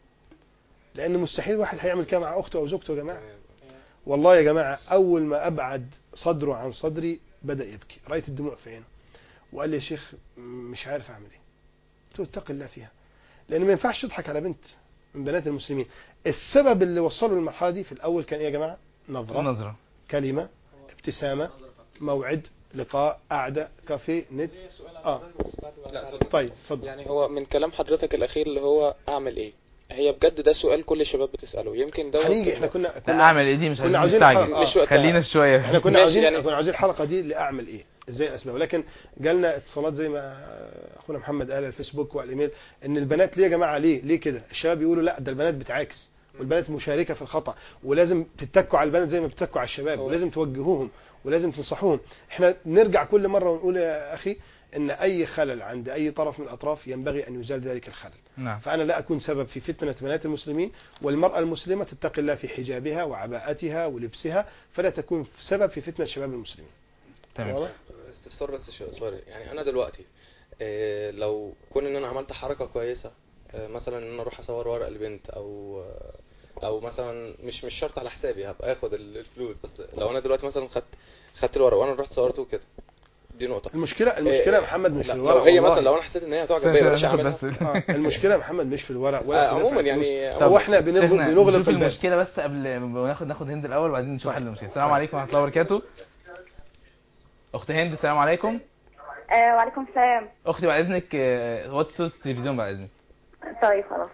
لان مستحيل واحد هيعمل كده مع اخته او زوجته يا جماعه والله يا جماعه اول ما ابعد صدره عن صدري بدا يبكي رايت الدموع في عينه وقال لي يا شيخ مش عارف اعمل ايه قلت له اتق الله فيها لان ما ينفعش تضحك على بنت من بنات المسلمين السبب اللي وصله للمرحله دي في الاول كان ايه يا جماعه نظره نظره كلمه ابتسامه موعد لقاء قعده كافيه نت اه لا طيب اتفضل يعني هو من كلام حضرتك الاخير اللي هو اعمل ايه هي بجد ده سؤال كل الشباب بتساله يمكن ده هنيجي احنا كنا لا كنا اعمل ايه دي مش كنا عايزين عاوزين نستعجل آه، مش وقتها. خلينا شويه احنا كنا ماشي عاوزين يعني- كنا عاوزين الحلقه دي لاعمل ايه ازاي الاسباب ولكن جالنا اتصالات زي ما اخونا محمد قال على الفيسبوك وعلى الايميل ان البنات ليه يا جماعه ليه ليه كده الشباب يقولوا لا ده البنات بتعاكس والبنات مشاركه في الخطا ولازم تتكوا على البنات زي ما بتتكوا على الشباب هو- ولازم توجهوهم ولازم تنصحوهم احنا نرجع كل مره ونقول يا اخي ان اي خلل عند اي طرف من الاطراف ينبغي ان يزال ذلك الخلل نعم فأنا لا أكون سبب في فتنة بنات المسلمين والمرأة المسلمة تتقي الله في حجابها وعباءتها ولبسها فلا تكون سبب في فتنة شباب المسلمين تمام واضح؟ استفسار بس شو سوري يعني انا دلوقتي إيه لو كون ان انا عملت حركه كويسه إيه مثلا ان انا اروح اصور ورق البنت او او مثلا مش مش شرط على حسابي هبقى اخد ال- الفلوس بس لو انا دلوقتي مثلا خدت خدت الورق وانا رحت صورته كده دي نقطه المشكلة المشكلة يا محمد مش في لا الورق لو هي والله. مثلا لو انا حسيت ان هي هتعجب بيا بلاش اعملها بس آه، المشكلة يا محمد مش في الورق ولا آه، في عموما دفع الفلوس. يعني هو احنا بنغ- شيخنا، بنغلق نشوف الباب المشكله بس قبل ما ناخد ناخد هند الاول وبعدين نشوف طيب. حل المشكله السلام عليكم ورحمه الله وبركاته اخت هند السلام عليكم آه وعليكم السلام اختي بعد اذنك آه، وطي صوت التلفزيون بعد اذنك طيب خلاص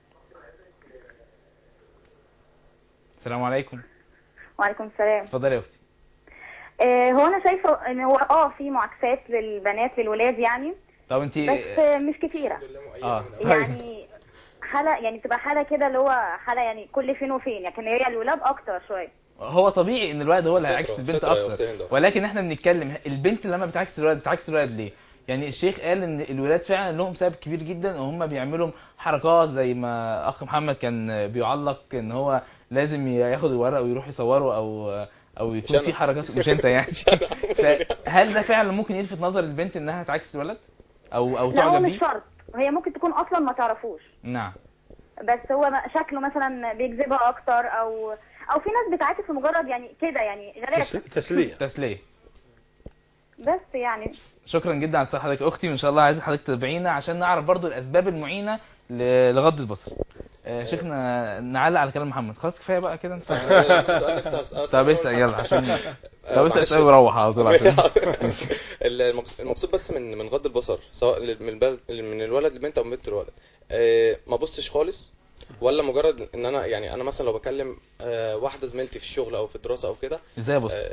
السلام عليكم وعليكم السلام اتفضلي يا اختي آه هو انا شايفه ان هو اه في معاكسات للبنات للولاد يعني طب انت بس آه مش كتيره اه طيب يعني حالة يعني تبقى حالة كده اللي هو حالة يعني كل فين وفين لكن هي الولاد أكتر شوية هو طبيعي ان الولد هو اللي فطرة- هيعكس البنت فطرة يا اكتر أختي هند. ولكن احنا بنتكلم البنت لما بتعكس الولد بتعكس الولد ليه يعني الشيخ قال ان الولاد فعلا لهم سبب كبير جدا وهم بيعملوا حركات زي ما اخ محمد كان بيعلق ان هو لازم ياخد الورق ويروح يصوره او او يكون مش في أنا. حركات مش انت يعني فهل ده فعلا ممكن يلفت نظر البنت انها تعكس الولد او او لا هو تعجب مش بيه شرط هي ممكن تكون أصلا ما تعرفوش نعم بس هو ما- شكله مثلا بيجذبها أكتر أو أو في ناس بتعاكس لمجرد يعني كده يعني غلاسة تس- تسلية تسليه بس يعني شكرا جدا على اتصال حضرتك اختي وان شاء الله عايز حضرتك تتابعينا عشان نعرف برضو الاسباب المعينه ل- لغض البصر آه، شيخنا نعلق على كلام محمد خلاص كفايه بقى كده انت سؤال نفسي أسأله. طب اسال يلا عشان طب اسال معلش. سؤال وروح على طول عشان المقص- المقصود بس من من غض البصر سواء لل- من البلد من الولد للبنت او من البنت للولد آه، ما بصش خالص ولا مجرد ان انا يعني انا مثلا لو بكلم آه، واحده زميلتي في الشغل او في الدراسه او كده ازاي بص آه،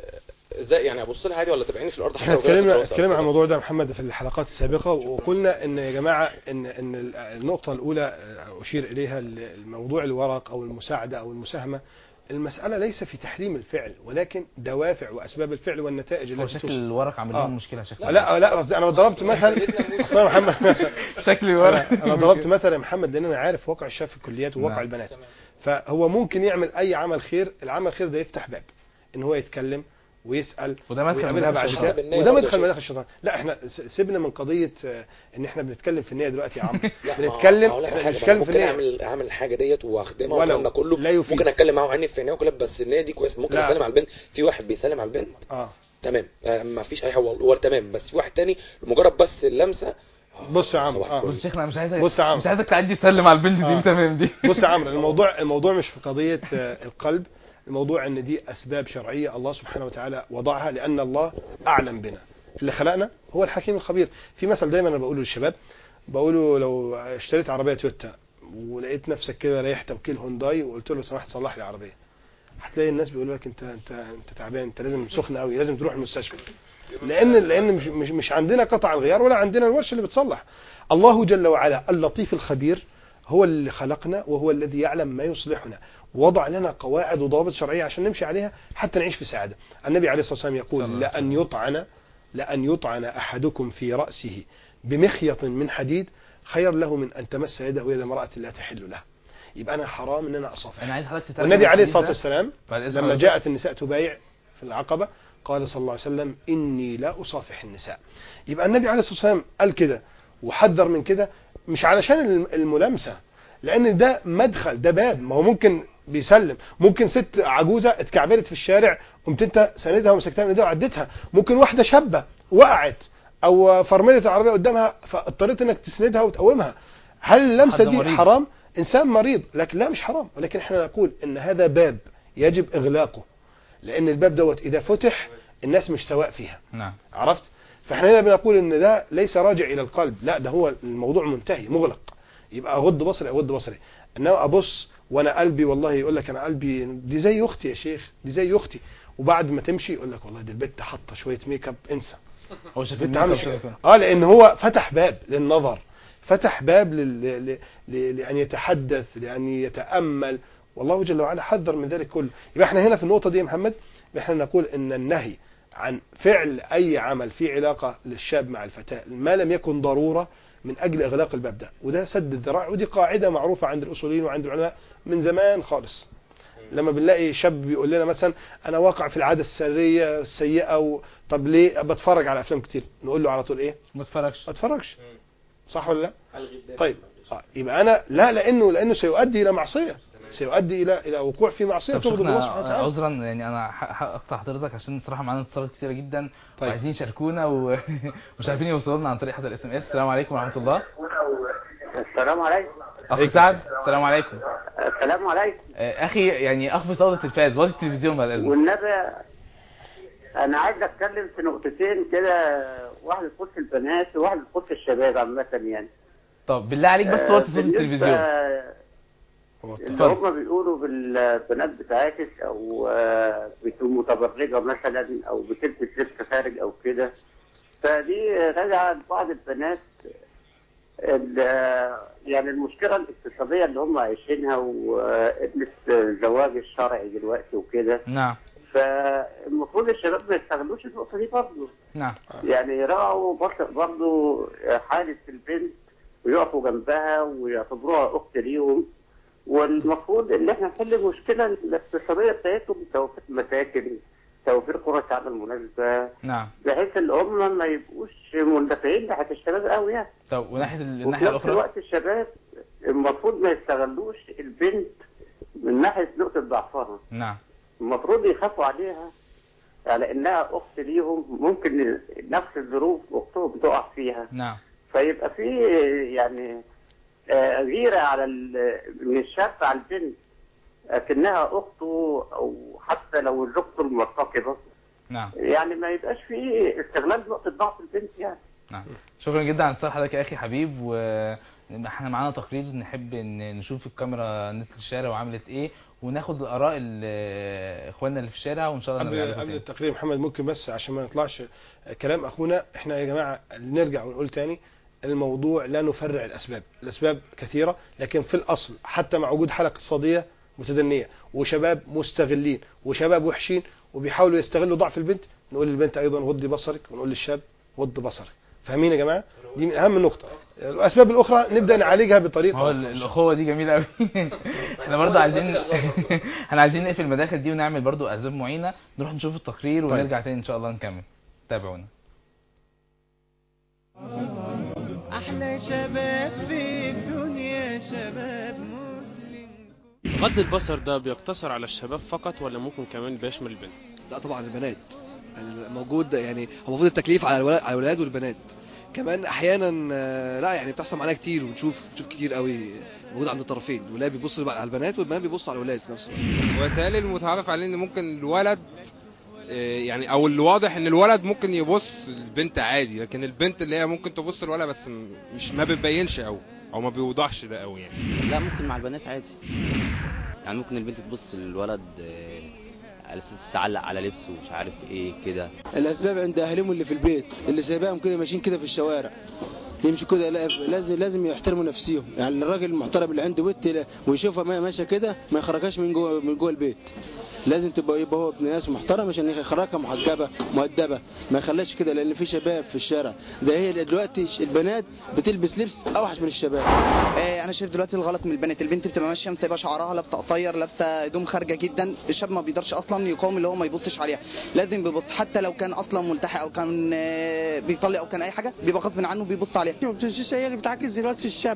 ازاي يعني ابص لها عادي ولا تابعيني في الارض احنا حتى لو جاية في اتكلمنا الدراسة أو اتكلمنا عن كده؟ الموضوع ده يا محمد في الحلقات السابقه وقلنا ان يا جماعه ان ان النقطه الاولى اشير اليها الموضوع الورق او المساعده او المساهمه المساله ليس في تحريم الفعل ولكن دوافع واسباب الفعل والنتائج هو التي شكل توصل الورق عامل آه. لهم مشكله شكل لا لا قصدي انا ضربت مثل اصلا يا محمد شكل الورق انا ضربت مثل يا محمد لان انا عارف واقع الشباب في الكليات وواقع نعم. البنات فهو ممكن يعمل اي عمل خير العمل الخير ده يفتح باب ان هو يتكلم ويسال وده مدخل ويقابلها مداخل بعد الشيطان. كده بالنية وده برضه مدخل شيء. مداخل الشيطان لا احنا س- سيبنا من قضيه آه، ان احنا بنتكلم في النيه دلوقتي يا عمرو لا، ما هو- بنتكلم هقول لك على احنا حاجة، بنتكلم ما في ممكن النيه اعمل اعمل الحاجه ديت واخدمها ولو والكلام ده كله لا يفيد. ممكن اتكلم معاه عيني في عينيه وكلام بس النيه دي كويسه ممكن لا. اسلم على البنت في واحد بيسلم على البنت اه تمام آه، ما فيش اي حاجه هو هو تمام بس في واحد تاني مجرد بس اللمسه آه، بص يا عمرو، صباح آه. الفل. بص يا شيخنا انا مش عايزك بص يا عمرو. مش عايزك تعدي تسلم على البنت دي آه. تمام دي بص يا عمرو الموضوع الموضوع مش في قضيه آه، القلب الموضوع ان دي اسباب شرعيه الله سبحانه وتعالى وضعها لان الله اعلم بنا اللي خلقنا هو الحكيم الخبير في مثل دايما انا بقوله للشباب بقوله لو اشتريت عربيه تويوتا ولقيت نفسك كده رايح توكيل هونداي وقلت له لو سمحت صلح لي عربيه هتلاقي الناس بيقولوا لك انت انت انت تعبان انت لازم سخن قوي لازم تروح المستشفى لان لان مش مش مش عندنا قطع الغيار ولا عندنا الورشه اللي بتصلح الله جل وعلا اللطيف الخبير هو اللي خلقنا وهو الذي يعلم ما يصلحنا وضع لنا قواعد وضوابط شرعيه عشان نمشي عليها حتى نعيش في سعاده النبي عليه الصلاه والسلام صلى يقول الله عليه لان يطعن لان يطعن احدكم في راسه بمخيط من حديد خير له من ان تمس يده يد امراه لا تحل له يبقى انا حرام ان انا اصافح انا عايز حضرتك تترجم والنبي عليه الحديث الصلاه ده. والسلام بعد إذن لما حضرتك. جاءت النساء تبايع في العقبة قال صلى الله عليه وسلم إني لا أصافح النساء يبقى النبي عليه الصلاة والسلام قال كده وحذر من كده مش علشان الم- الملامسة لأن ده مدخل ده باب ما هو ممكن بيسلم ممكن ست عجوزة اتكعبلت في الشارع قمت انت ساندها ومسكتها من ايديها وعدتها ممكن واحدة شابة وقعت او فرملت العربية قدامها فاضطريت انك تسندها وتقومها هل اللمسة حد دي مريض. حرام انسان مريض لكن لا مش حرام ولكن احنا نقول ان هذا باب يجب اغلاقه لان الباب دوت اذا فتح الناس مش سواء فيها نعم عرفت فاحنا هنا بنقول ان ده ليس راجع الى القلب لا ده هو الموضوع منتهي مغلق يبقى اغض بصري اغض بصري انما ابص وانا قلبي والله يقول لك انا قلبي دي زي اختي يا شيخ دي زي اختي وبعد ما تمشي يقول لك والله دي البت حاطه شويه ميك اب انسى هو شايف البت الميك اب عامله كده شيء كده. اه لان هو فتح باب للنظر فتح باب لل... ل... ل... لان يتحدث لان يتامل والله جل وعلا حذر من ذلك كله يبقى احنا هنا في النقطه دي يا محمد احنا نقول ان النهي عن فعل اي عمل في علاقه للشاب مع الفتاه ما لم يكن ضروره من اجل اغلاق الباب ده وده سد الذراع ودي قاعده معروفه عند الاصوليين وعند العلماء من زمان خالص لما بنلاقي شاب بيقول لنا مثلا انا واقع في العاده السريه السيئه و... طب ليه بتفرج على افلام كتير نقول له على طول ايه ما تفرجش ما اتفرجش صح ولا لا طيب آه، يبقى انا لا لانه لانه سيؤدي الى معصيه سيؤدي الى الى وقوع في معصيه طب تغضب الله سبحانه شيخنا وتعالى عذرا يعني انا ح- ح- اقطع حضرتك عشان الصراحه معانا اتصالات كتيره جدا طيب. وعايزين يشاركونا ومش عارفين يوصلوا لنا عن طريق حتى الاس ام اس السلام عليكم ورحمه الله السلام عليكم اخ سعد السلام عليكم السلام عليكم آه، اخي يعني اخفي صوت التلفاز وطي التلفزيون بعد اذنك والنبي انا عايز اتكلم في نقطتين كده واحده تخص البنات وواحده تخص الشباب عامه يعني طب بالله عليك بس آه، وطي صوت بالنسبة التلفزيون هو اللي اتفضل. هم بيقولوا بالبنات بتاعتك او آه، بتكون متبرجه مثلا او بتلبس لبس خارج او كده فدي راجعه لبعض البنات ال- يعني المشكله الاقتصاديه اللي هم عايشينها وقله الزواج الشرعي دلوقتي وكده نعم فالمفروض الشباب ما يستغلوش النقطه دي برضه نعم يعني يراعوا بص- برضه حاله البنت ويقفوا جنبها ويعتبروها اخت ليهم والمفروض ان احنا نحل المشكله الاقتصاديه بتاعتهم توفير مساكن توفير فرص عمل مناسبه نعم بحيث ان هم ما يبقوش مندفعين ناحيه الشباب قوي يعني طب وناحيه ال- وفي الناحيه نفس الاخرى الوقت الشباب المفروض ما يستغلوش البنت من ناحيه نقطه ضعفها نعم المفروض يخافوا عليها على انها اخت ليهم ممكن نفس الظروف اختهم تقع فيها نعم فيبقى في يعني آه، غيره على ال- من الشاب على البنت لكنها اخته او حتى لو زوجته المرتقبه نعم يعني ما يبقاش في استغلال نقطه ضعف البنت يعني نعم شكرا جدا على اتصال حضرتك يا اخي حبيب واحنا معانا تقرير نحب ان نشوف الكاميرا نزلت الشارع وعملت ايه وناخد اراء ال- اخواننا اللي في الشارع وان شاء الله نرجع قبل لكم قبل تاني. التقرير محمد ممكن بس عشان ما نطلعش كلام اخونا احنا يا جماعه نرجع ونقول تاني الموضوع لا نفرع الاسباب، الاسباب كثيره لكن في الاصل حتى مع وجود حاله اقتصاديه متدنيه وشباب مستغلين وشباب وحشين وبيحاولوا يستغلوا ضعف البنت نقول للبنت ايضا غضي بصرك ونقول للشاب غض بصرك فاهمين يا جماعه؟ دي من اهم النقطه. الاسباب الاخرى نبدا نعالجها بطريقه هو أخرى. ال- الاخوه دي جميله قوي احنا برضه عايزين احنا عايزين نقفل المداخل دي ونعمل برضه اسباب معينه نروح نشوف التقرير طيب. ونرجع تاني ان شاء الله نكمل تابعونا احلى شباب في الدنيا شباب مسلم غض البصر ده بيقتصر على الشباب فقط ولا ممكن كمان بيشمل البنت لا طبعا البنات يعني موجود يعني هو المفروض التكليف على الولاد على الولاد والبنات كمان احيانا آه، لا يعني بتحصل معانا كتير ونشوف نشوف كتير قوي موجود عند الطرفين الولاد بيبص على البنات والبنات بيبصوا على الولاد في نفس الوقت وبالتالي المتعارف عليه ان ممكن الولد آه، يعني او الواضح ان الولد ممكن يبص البنت عادي لكن البنت اللي هي ممكن تبص الولد بس م- مش ما بتبينش قوي او ما بيوضحش ده قوي يعني لا ممكن مع البنات عادي يعني ممكن البنت تبص للولد آه، على اساس تعلق على لبسه ومش عارف ايه كده الاسباب عند اهاليهم اللي في البيت اللي سايباهم كده ماشيين كده في الشوارع يمشوا كده لا- لازم لازم يحترموا نفسهم يعني الراجل المحترم اللي عنده بيت لا- ويشوفها ما- ماشيه كده ما يخرجهاش من جوه من جوه البيت لازم تبقى يبقى هو ابن ناس محترم عشان يخرجها محجبه مؤدبه ما يخليش كده لان في شباب في الشارع ده هي دلوقتي ش- البنات بتلبس لبس اوحش من الشباب آه، انا شايف دلوقتي الغلط من البنات البنت بتبقى ماشيه بتبقى شعرها لابسه قصير لابسه هدوم خارجه جدا الشاب ما بيقدرش اصلا يقاوم اللي هو ما يبصش عليها لازم بيبص حتى لو كان اصلا ملتحي او كان آه، بيطلق او كان اي حاجه بيبقى غصب عنه بيبص عليها ما بتمشيش هي اللي بتعكس دلوقتي الشاب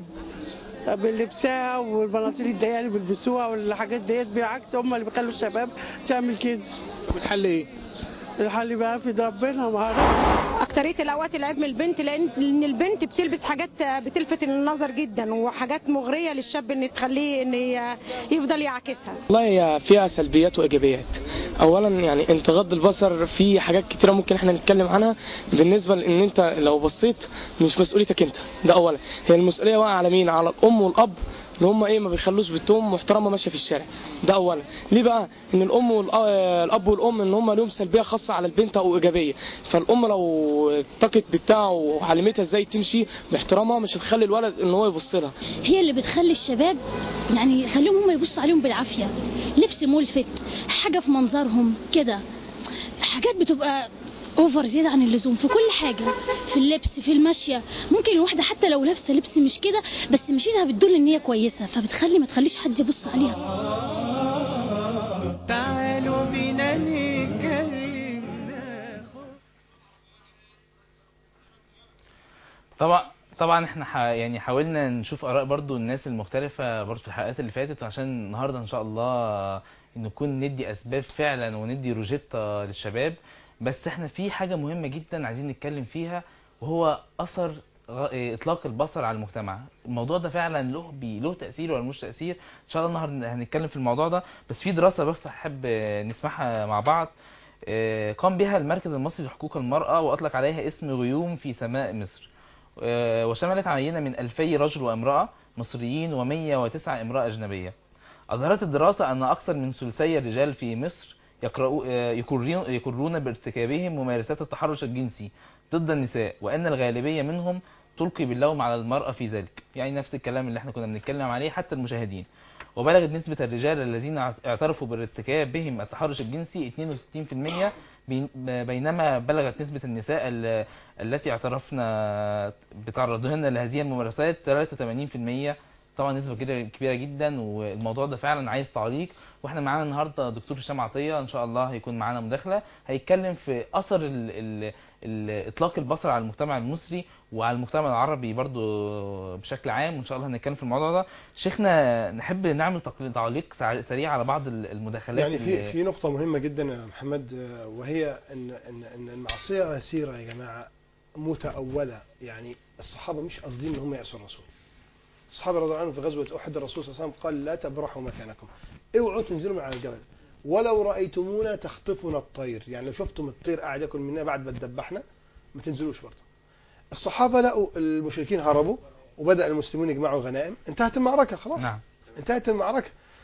بلبسها والبناطيل الضيقه اللي بيلبسوها والحاجات ديت بالعكس هم اللي بيخلوا الشباب تعمل كده طب الحل ايه؟ الحل بقى في إيد ربنا ما اعرفش اكتريه الاوقات العيب من البنت لان لان البنت بتلبس حاجات بتلفت النظر جدا وحاجات مغريه للشاب ان تخليه ان ي- يفضل يعاكسها والله هي فيها سلبيات وايجابيات اولا يعني انت غض البصر في حاجات كتيره ممكن احنا نتكلم عنها بالنسبه لان انت لو بصيت مش مسؤوليتك انت ده اولا هي المسؤوليه واقعه على مين على الام والاب اللي هم ايه ما بيخلوش بنتهم محترمه ماشيه في الشارع ده اولا ليه بقى ان الام والاب والام ان هم لهم سلبيه خاصه على البنت او ايجابيه فالام لو اتقت بنتها وعلمتها ازاي تمشي باحترامها مش هتخلي الولد ان هو يبص لها هي اللي بتخلي الشباب يعني خليهم هم يبصوا عليهم بالعافيه لبس ملفت حاجه في منظرهم كده حاجات بتبقى اوفر زياده عن اللزوم في كل حاجه في اللبس في المشيه ممكن الواحده حتى لو لابسه لبس مش كده بس مشيتها بتدل ان هي كويسه فبتخلي ما تخليش حد يبص عليها تعالوا بينا نتكلم طبعا طبعا احنا ح... يعني حاولنا نشوف اراء برضو الناس المختلفه برضو في الحلقات اللي فاتت وعشان النهارده ان شاء الله نكون ندي اسباب فعلا وندي روجيتا للشباب بس احنا في حاجه مهمه جدا عايزين نتكلم فيها وهو اثر غ- إيه، اطلاق البصر على المجتمع الموضوع ده فعلا له بي له تاثير ولا ملوش تاثير ان شاء الله النهارده هنتكلم في الموضوع ده بس في دراسه بس احب آه، نسمعها مع بعض آه، قام بها المركز المصري لحقوق المراه واطلق عليها اسم غيوم في سماء مصر آه، وشملت عينة من 2000 رجل وامرأة مصريين و109 امرأة أجنبية أظهرت الدراسة أن أكثر من ثلثي الرجال في مصر يقرؤوا- آه، يقرون يقرون بارتكابهم ممارسات التحرش الجنسي ضد النساء وأن الغالبية منهم تلقي باللوم على المرأة في ذلك يعني نفس الكلام اللي احنا كنا بنتكلم عليه حتى المشاهدين وبلغت نسبة الرجال الذين اعترفوا بارتكاب بهم التحرش الجنسي 62% بين- بينما بلغت نسبة النساء ال- التي اعترفنا بتعرضهن لهذه الممارسات 83% طبعا نسبة كده كبيرة جدا والموضوع ده فعلا عايز تعليق واحنا معانا النهارده دكتور هشام عطية ان شاء الله هيكون معانا مداخلة هيتكلم في اثر ال ال ال اطلاق البصر على المجتمع المصري وعلى المجتمع العربي برضو بشكل عام وان شاء الله هنتكلم في الموضوع ده شيخنا نحب نعمل تق- تعليق سع- سريع على بعض ال- المداخلات يعني في اللي- في نقطة مهمة جدا يا محمد آه، وهي ان ان ان المعصية غسيرة يا جماعة متأولة يعني الصحابة مش قاصدين ان هم يأسوا الرسول. الصحابة رضي الله عنهم في غزوة أحد الرسول صلى الله عليه وسلم قال لا تبرحوا مكانكم. اوعوا تنزلوا من على الجبل. ولو رأيتمونا تخطفنا الطير، يعني لو شفتم الطير قاعد ياكل منا بعد ما تذبحنا ما تنزلوش برضه. الصحابة لقوا المشركين هربوا وبدأ المسلمون يجمعوا الغنائم، انتهت المعركة خلاص. نعم انتهت المعركة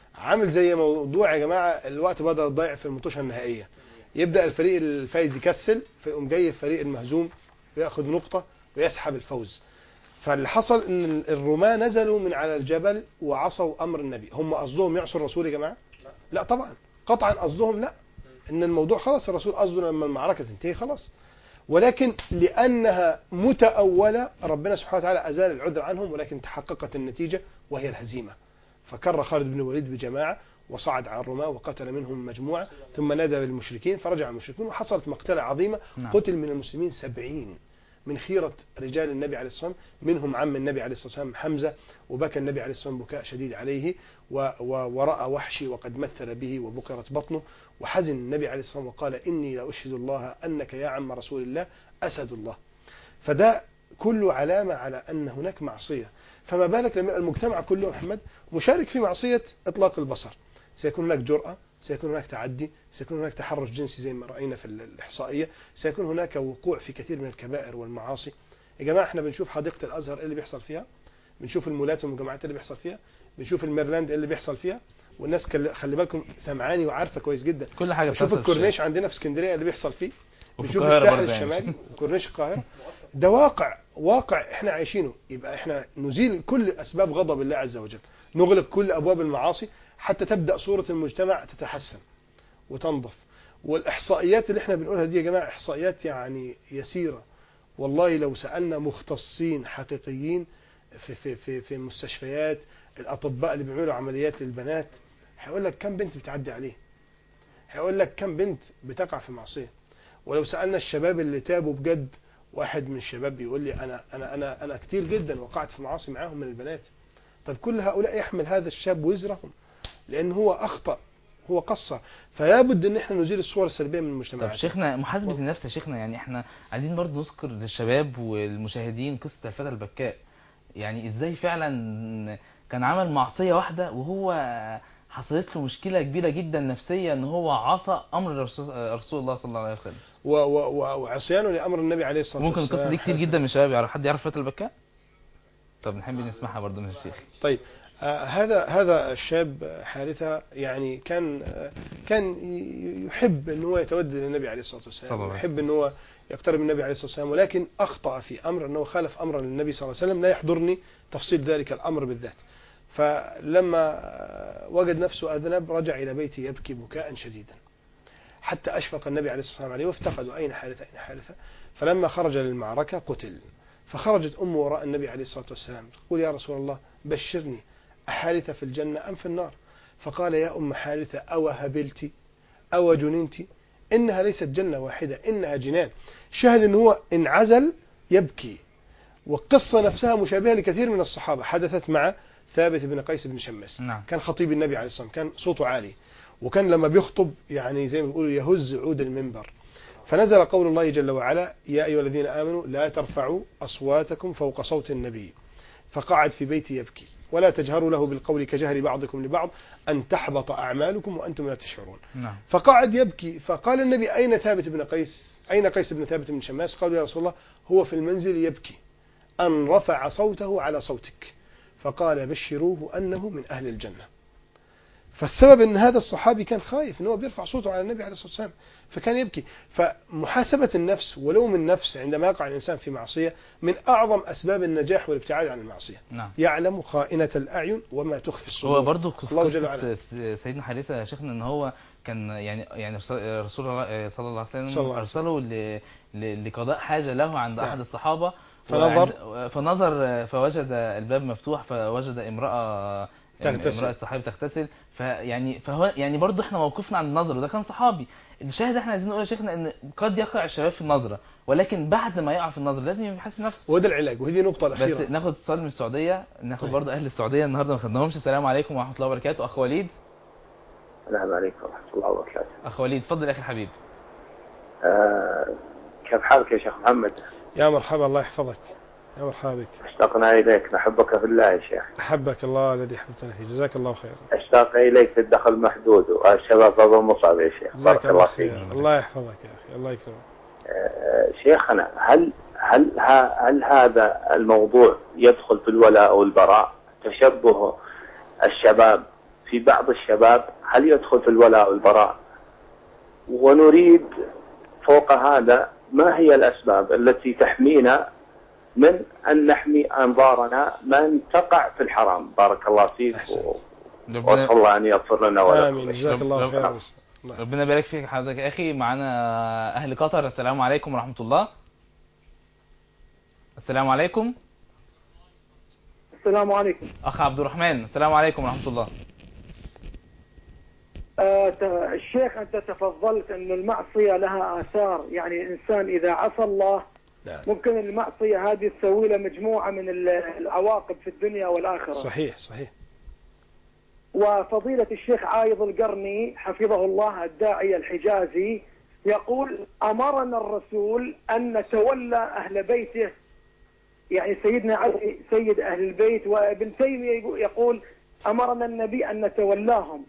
عامل زي موضوع يا جماعه الوقت بدا يضيع في المطوشه النهائيه يبدا الفريق الفايز يكسل فيقوم جاي الفريق المهزوم وياخد نقطه ويسحب الفوز فاللي حصل ان الرومان نزلوا من على الجبل وعصوا امر النبي هم قصدهم يعصوا الرسول يا جماعه لا طبعا قطعا قصدهم لا ان الموضوع خلاص الرسول قصده لما المعركه تنتهي خلاص ولكن لانها متاوله ربنا سبحانه وتعالى ازال العذر عنهم ولكن تحققت النتيجه وهي الهزيمه فكر خالد بن الوليد بجماعه وصعد على الرماة وقتل منهم مجموعة ثم نادى بالمشركين فرجع المشركون وحصلت مقتلة عظيمة نعم. قتل من المسلمين سبعين من خيرة رجال النبي عليه الصلاة والسلام منهم عم النبي عليه الصلاة والسلام حمزة وبكى النبي عليه الصلاة والسلام بكاء شديد عليه و و ورأى وحشي وقد مثل به وبكرت بطنه وحزن النبي عليه الصلاة والسلام وقال إني لأشهد الله أنك يا عم رسول الله أسد الله فده كله علامة على أن هناك معصية فما بالك لما المجتمع كله يا محمد مشارك في معصية إطلاق البصر سيكون هناك جرأة سيكون هناك تعدي سيكون هناك تحرش جنسي زي ما رأينا في الإحصائية سيكون هناك وقوع في كثير من الكبائر والمعاصي يا جماعة احنا بنشوف حديقة الأزهر إيه اللي بيحصل فيها بنشوف المولات والمجمعات اللي بيحصل فيها بنشوف الميرلاند إيه اللي بيحصل فيها والناس كل- خلي بالكم سمعاني وعارفة كويس جدا كل حاجة بنشوف بتحصل في الكورنيش الشارع. عندنا في اسكندرية اللي بيحصل فيه وفي بنشوف القاهرة الساحل برضه يعني. الشمالي وكورنيش القاهرة ده واقع واقع احنا عايشينه يبقى احنا نزيل كل اسباب غضب الله عز وجل نغلق كل ابواب المعاصي حتى تبدا صوره المجتمع تتحسن وتنظف والاحصائيات اللي احنا بنقولها دي يا جماعه احصائيات يعني يسيره والله لو سالنا مختصين حقيقيين في في في في مستشفيات الاطباء اللي بيعملوا عمليات للبنات هيقول لك كم بنت بتعدي عليه هيقول لك كم بنت بتقع في معصيه ولو سالنا الشباب اللي تابوا بجد واحد من الشباب بيقول لي انا انا انا انا كتير جدا وقعت في معاصي معاهم من البنات طب كل هؤلاء يحمل هذا الشاب وزرهم لان هو اخطا هو قصر فلا بد ان احنا نزيل الصور السلبيه من طب المجتمعات شيخنا محاسبة النفس يا شيخنا يعني احنا عايزين برضه نذكر للشباب والمشاهدين قصة الفتى البكاء يعني ازاي فعلا كان عمل معصية واحدة وهو حصلت له مشكلة كبيرة جدا نفسية ان هو عصى امر رسول رسول الله صلى الله عليه وسلم و- و- و- وعصيانه لامر النبي عليه الصلاه ممكن والسلام القصة دي كتير جدا من الشباب يعرف حد يعرف فتى البكاء طب نحب نسمعها برضه من الشيخ طيب آه هذا هذا الشاب آه، حارثة يعني كان آه كان ي- يحب ان هو يتودد للنبي عليه الصلاه صلى والسلام الله عليه يحب ان هو يقترب من النبي عليه الصلاه والسلام ولكن اخطا في امر انه خالف امر النبي صلى الله عليه وسلم لا يحضرني تفصيل ذلك الامر بالذات فلما آه، وجد نفسه اذنب رجع الى بيته يبكي بكاء شديدا حتى اشفق النبي عليه الصلاه والسلام عليه وافتقدوا اين حارثه اين حارثه فلما خرج للمعركه قتل فخرجت امه وراء النبي عليه الصلاه والسلام تقول يا رسول الله بشرني أحارثة في الجنة أم في النار فقال يا أم حارثة أو هبلت أو جننت إنها ليست جنة واحدة إنها جنان شاهد أن هو انعزل يبكي والقصة نفسها مشابهة لكثير من الصحابة حدثت مع ثابت بن قيس بن شماس نعم. كان خطيب النبي عليه الصلاة والسلام كان صوته عالي وكان لما بيخطب يعني زي ما بيقولوا يهز عود المنبر فنزل قول الله جل وعلا يا أيها الذين آمنوا لا ترفعوا أصواتكم فوق صوت النبي فقعد في بيته يبكي ولا تجهروا له بالقول كجهر بعضكم لبعض أن تحبط أعمالكم وأنتم لا تشعرون نعم فقعد يبكي فقال النبي أين ثابت بن قيس أين قيس بن ثابت بن شماس قالوا يا رسول الله هو في المنزل يبكي أن رفع صوته على صوتك فقال بشروه أنه من أهل الجنة فالسبب ان هذا الصحابي كان خايف ان هو بيرفع صوته على النبي عليه الصلاه والسلام فكان يبكي فمحاسبه النفس ولوم النفس عندما يقع الانسان في معصيه من اعظم اسباب النجاح والابتعاد عن المعصيه نعم يعلم خائنه الاعين وما تخفي الصدور هو برضه الله جل وعلا قصة سيدنا حارثة يا شيخنا ان هو كان يعني يعني رسول الله صلى الله عليه صلى وسلم الله عليه ارسله ل- ل- لقضاء حاجة له عند نعم. احد الصحابة فنظر. وعند- فنظر فوجد الباب مفتوح فوجد امرأة تغتسل. امرأة صحابي تغتسل فيعني فهو يعني برضه احنا موقفنا عند النظر وده كان صحابي الشاهد احنا عايزين نقول يا شيخنا ان قد يقع الشباب في النظرة ولكن بعد ما يقع في النظرة لازم يبقى يحاسب نفسه وده العلاج وهي دي النقطه بس الاخيره ناخد اتصال من السعودية ناخد طيب. برضه اهل السعودية النهارده ما خدناهمش السلام عليكم ورحمة الله وبركاته اخ وليد السلام عليكم ورحمة الله وبركاته اخ وليد اتفضل يا اخي الحبيب آه كيف حالك يا شيخ محمد يا مرحبا الله يحفظك يا مرحبا بك اشتقنا إليك نحبك في الله يا شيخ احبك الله الذي حببتنا فيه جزاك الله خيرا اشتاق إليك في الدخل محدود والشباب أبو مصعب يا شيخ جزاك بارك الله الله فيك خير الله يحفظك يا اخي الله يكرمك آه شيخنا هل هل ها هل هذا الموضوع يدخل في الولاء والبراء تشبه الشباب في بعض الشباب هل يدخل في الولاء والبراء ونريد فوق هذا ما هي الأسباب التي تحمينا من أن نحمي أنظارنا من تقع في الحرام بارك الله فيك و- وأسأل الله أن يغفر لنا ولكم آمين جزاك الله خير ربنا يبارك فيك حضرتك يا اخي معانا اهل قطر السلام عليكم ورحمه الله السلام عليكم السلام عليكم اخ عبد الرحمن السلام عليكم ورحمه الله آه، ت- الشيخ أنت تفضلت أن المعصية لها آثار يعني الإنسان إذا عصى الله نعم. ممكن المعصية هذه تسوي له مجموعة من ال- العواقب في الدنيا والآخرة صحيح صحيح وفضيلة الشيخ عايض القرني حفظه الله الداعية الحجازي يقول أمرنا الرسول أن نتولى أهل بيته يعني سيدنا علي سيد أهل البيت وابن تيمية يقول- يقول أمرنا النبي أن نتولاهم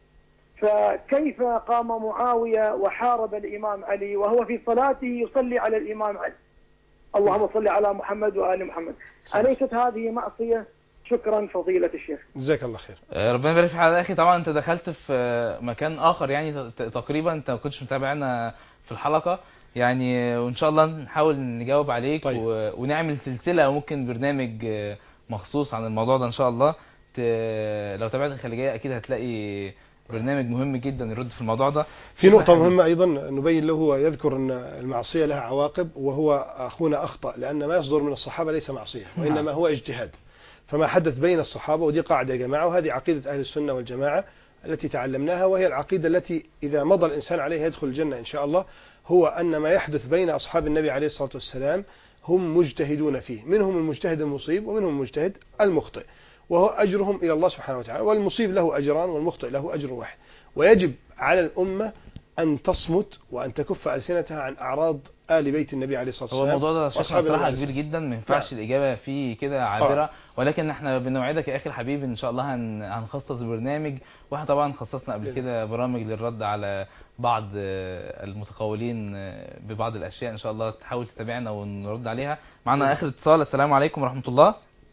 فكيف قام معاوية وحارب الإمام علي وهو في صلاته يصلي على الإمام علي اللهم صل على محمد وآل محمد أليست هذه معصية شكرا فضيلة الشيخ جزاك الله خير آه، ربنا يبارك في حضرتك يا اخي طبعا انت دخلت في آه، مكان اخر يعني ت- تقريبا انت ما كنتش متابعنا في الحلقه يعني آه، وان شاء الله نحاول نجاوب عليك طيب. و... ونعمل سلسله وممكن برنامج آه، مخصوص عن الموضوع ده ان شاء الله ت... لو تابعت الخليجيه اكيد هتلاقي برنامج مهم جدا يرد في الموضوع ده في نقطة مهمة أيضا نبين له هو يذكر أن المعصية لها عواقب وهو أخونا أخطأ لأن ما يصدر من الصحابة ليس معصية وإنما نعم. هو اجتهاد فما حدث بين الصحابة ودي قاعدة يا جماعة وهذه عقيدة أهل السنة والجماعة التي تعلمناها وهي العقيدة التي إذا مضى الإنسان عليها يدخل الجنة إن شاء الله هو أن ما يحدث بين أصحاب النبي عليه الصلاة والسلام هم مجتهدون فيه منهم المجتهد المصيب ومنهم المجتهد المخطئ وهو أجرهم إلى الله سبحانه وتعالى والمصيب له أجران والمخطئ له أجر واحد ويجب على الأمة أن تصمت وأن تكف ألسنتها عن أعراض آل بيت النبي عليه الصلاة هو والسلام الموضوع ده شيخنا وأصحاب صراحة النبي كبير جدا ما ينفعش الإجابة فيه كده عابرة آه. ولكن احنا بنوعدك يا أخي الحبيب إن شاء الله هن... هنخصص برنامج واحنا طبعا خصصنا قبل كده برامج للرد على بعض آه، المتقولين آه، ببعض الأشياء إن شاء الله تحاول تتابعنا ونرد عليها معنا آخر اتصال السلام عليكم ورحمة الله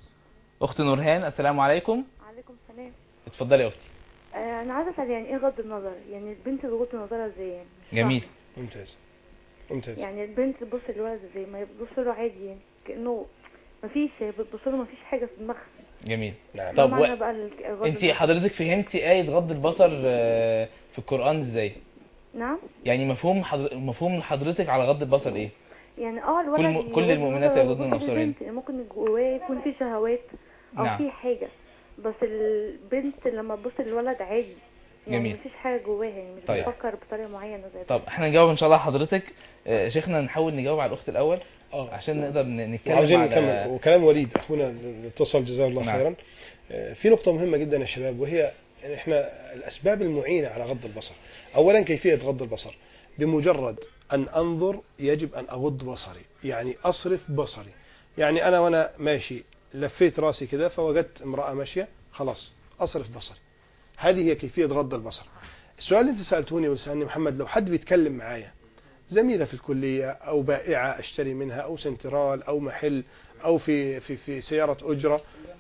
أخت نورهان السلام عليكم عليكم السلام اتفضلي يا أختي آه، انا عايزه اسال يعني ايه غض النظر يعني البنت بغض نظرها ازاي يعني مش جميل ممتاز ممتاز فاهمة. يعني البنت تبص للولد ازاي ما يبص له عادي يعني كانه مفيش هي بتبص له مفيش حاجه في دماغها جميل ما طب معنى و... بقى ال- غض انت النظر؟ حضرتك فهمتي آية غض البصر آه، في القرآن ازاي؟ نعم يعني مفهوم حضر... مفهوم حضرتك على غض البصر ايه؟ يعني اه الولد كل م- يغض كل المؤمنات نظره يغضن وكل أبصارهن. البنت ممكن جواه يكون في شهوات او نعم. في حاجه بس البنت لما تبص للولد عادي يعني جميل. مفيش حاجه جواها يعني مش طيب. بتفكر بطريقه معينه زي طب احنا نجاوب ان شاء الله حضرتك آه، شيخنا نحاول نجاوب على الاخت الاول عشان نقدر ن- نتكلم وعاوزين على نكمل وكلام وليد اخونا اللي اتصل جزاه الله نعم. خيرا آه، في نقطة مهمة جدا يا شباب وهي إن احنا الاسباب المعينة على غض البصر اولا كيفية غض البصر بمجرد ان انظر يجب ان اغض بصري يعني اصرف بصري يعني انا وانا ماشي لفيت راسي كده فوجدت امرأة ماشية خلاص اصرف بصري هذه هي كيفية غض البصر السؤال اللي انت سألتوني وسألني محمد لو حد بيتكلم معايا زميلة في الكلية أو بائعة أشتري منها أو سنترال أو محل أو في في في سيارة أجرة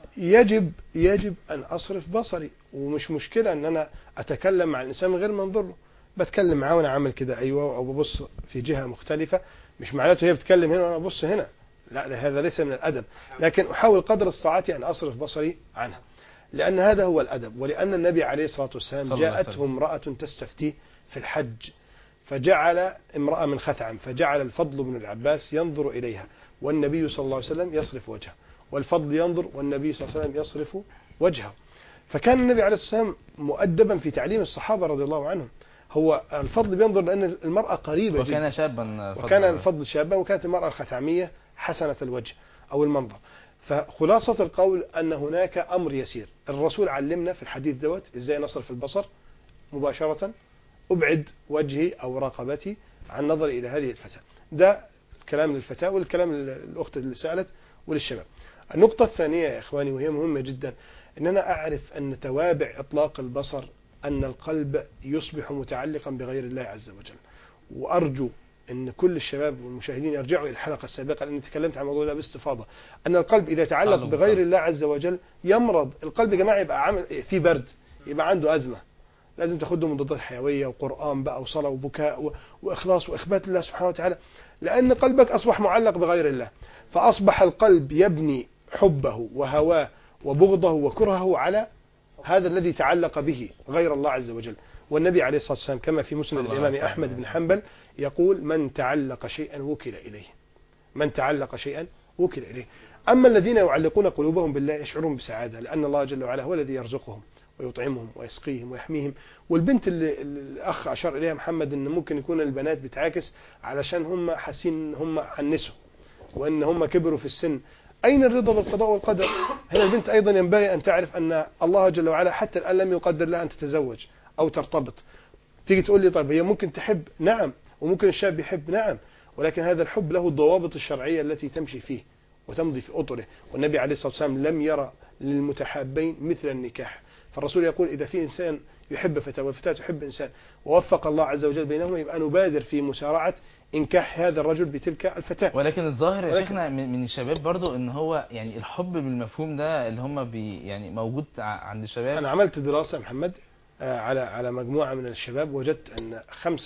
يجب يجب أن أصرف بصري ومش مشكلة أن أنا أتكلم مع الإنسان من غير ما أنظر له بتكلم معاه وأنا عامل كده أيوه أو ببص في جهة مختلفة مش معناته هي بتتكلم هنا وأنا أبص هنا لا لا، هذا ليس من الأدب لكن أحاول قدر استطاعتي أن أصرف بصري عنها لأن هذا هو الأدب ولأن النبي عليه الصلاة والسلام صلى الله عليه جاءته امرأة تستفتيه في الحج فجعل امرأة من خثعم فجعل الفضل بن العباس ينظر إليها والنبي صلى الله عليه وسلم يصرف وجهه والفضل ينظر والنبي صلى الله عليه وسلم يصرف وجهه فكان النبي عليه الصلاة والسلام مؤدبا في تعليم الصحابة رضي الله عنهم هو الفضل بينظر لأن المرأة قريبة وكان جدا شابا فضل وكان الفضل شابا وكانت المرأة الخثعمية حسنة الوجه أو المنظر فخلاصة القول أن هناك أمر يسير الرسول علمنا في الحديث دوت إزاي نصرف البصر مباشرة أبعد وجهي أو رقبتي عن نظري إلى هذه الفتاة ده كلام للفتاة والكلام للأخت اللي سألت وللشباب النقطة الثانية يا إخواني وهي مهمة جدا أن أنا أعرف أن توابع إطلاق البصر أن القلب يصبح متعلقا بغير الله عز وجل وأرجو أن كل الشباب والمشاهدين يرجعوا إلى الحلقة السابقة لأني تكلمت عن الموضوع ده باستفاضة أن القلب إذا تعلق تعلق بغير الله عز وجل يمرض القلب يا جماعة يبقى عامل فيه برد يبقى عنده ازمه لازم تاخد له مضادات حيويه وقران بقى وصلاه وبكاء و- واخلاص واخبات لله سبحانه وتعالى لان قلبك اصبح معلق بغير الله فاصبح القلب يبني حبه وهواه وبغضه وكرهه على هذا الذي تعلق به غير الله عز وجل والنبي عليه الصلاه والسلام كما في مسند الله الامام عليه احمد بن حنبل يقول من تعلق شيئا وكل اليه من تعلق شيئا وكل اليه اما الذين يعلقون قلوبهم بالله يشعرون بسعاده لان الله جل وعلا هو الذي يرزقهم ويطعمهم ويسقيهم ويحميهم والبنت اللي اللي الاخ اشار اليها محمد ان ممكن يكون البنات بتعاكس علشان هم حاسين ان هم عنسوا وان هم كبروا في السن اين الرضا بالقضاء والقدر هنا البنت ايضا ينبغي ان تعرف ان الله جل وعلا حتى الان لم يقدر لها ان تتزوج او ترتبط تيجي تقول لي طيب هي ممكن تحب نعم وممكن الشاب يحب نعم ولكن هذا الحب له الضوابط الشرعيه التي تمشي فيه وتمضي في اطره والنبي عليه الصلاه والسلام لم يرى للمتحابين مثل النكاح فالرسول يقول اذا في انسان يحب فتاه والفتاه تحب انسان ووفق الله عز وجل بينهما يبقى نبادر في مسارعه انكاح هذا الرجل بتلك الفتاه ولكن الظاهر يا ولكن- شيخنا من من الشباب برضو ان هو يعني الحب بالمفهوم ده اللي هم بي يعني موجود ع- عند الشباب أنا عملت دراسة يا محمد آه، على على مجموعة من الشباب وجدت أن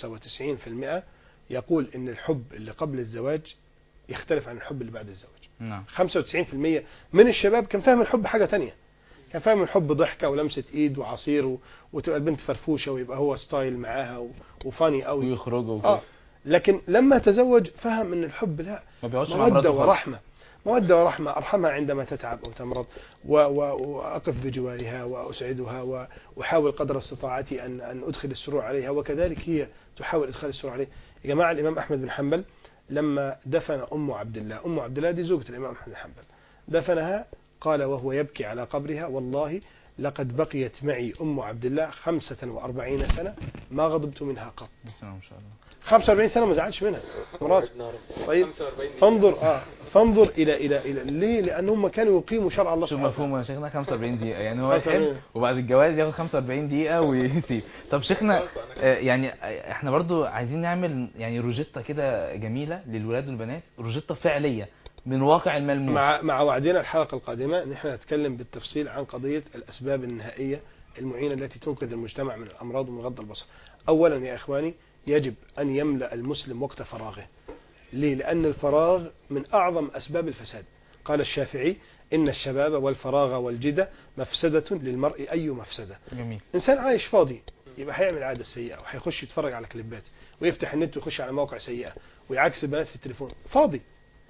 95% يقول أن الحب اللي قبل الزواج يختلف عن الحب اللي بعد الزواج نعم 95% من الشباب كان فاهم الحب حاجة تانية كان فاهم الحب ضحكة ولمسة ايد وعصير و... وتبقى البنت فرفوشة ويبقى هو ستايل معاها و... وفاني قوي ويخرجوا وكده. اه لكن لما تزوج فهم ان الحب لا ما بيقعدش مع مراته مودة خالص. ورحمة مودة ورحمة أرحمها عندما تتعب أو تمرض و و وأقف بجوارها وأسعدها وأحاول قدر استطاعتي أن أن أدخل السرور عليها وكذلك هي تحاول إدخال السرور عليه يا جماعة الإمام أحمد بن حنبل لما دفن أم عبد الله أم عبد الله دي زوجة الإمام أحمد بن حنبل دفنها قال وهو يبكي على قبرها والله لقد بقيت معي أم عبد الله خمسة وأربعين سنة ما غضبت منها قط بسم الله ما شاء الله 45 سنة ما زعلش منها مراته طيب فانظر اه فانظر الى الى الى ليه؟ لان هم كانوا يقيموا شرع الله شو سبحانه مفهوم يا شيخنا 45 دقيقة يعني هو 45 يحب وبعد الجواز ياخد 45 دقيقة ويسيب طب شيخنا آه، يعني آه، احنا برضو عايزين نعمل يعني روجيتا كده جميلة للولاد والبنات روجيتا فعلية من واقع الملموس مع مع وعدنا الحلقه القادمه ان احنا نتكلم بالتفصيل عن قضيه الاسباب النهائيه المعينه التي تنقذ المجتمع من الامراض ومن غض البصر. اولا يا اخواني يجب ان يملا المسلم وقت فراغه. ليه؟ لان الفراغ من اعظم اسباب الفساد. قال الشافعي ان الشباب والفراغ والجده مفسده للمرء اي مفسده. جميل انسان عايش فاضي يبقى هيعمل عاده سيئه وهيخش يتفرج على كليبات ويفتح النت ويخش على مواقع سيئه ويعكس البنات في التليفون فاضي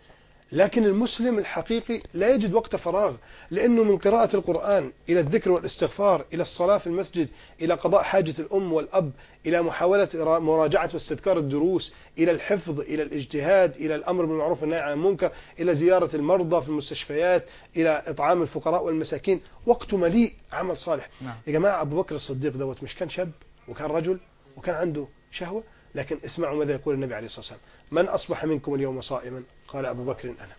لكن المسلم الحقيقي لا يجد وقت فراغ لأنه من قراءة القرآن إلى الذكر والاستغفار إلى الصلاة في المسجد إلى قضاء حاجة الأم والأب إلى محاولة إرا- مراجعة واستذكار الدروس إلى الحفظ إلى الاجتهاد إلى الأمر بالمعروف والنهي عن المنكر إلى زيارة المرضى في المستشفيات إلى إطعام الفقراء والمساكين وقت مليء عمل صالح نعم. يا جماعة أبو بكر الصديق دوت مش كان شاب وكان رجل وكان عنده شهوة لكن اسمعوا ماذا يقول النبي عليه الصلاة والسلام من أصبح منكم اليوم صائما قال أبو بكر أنا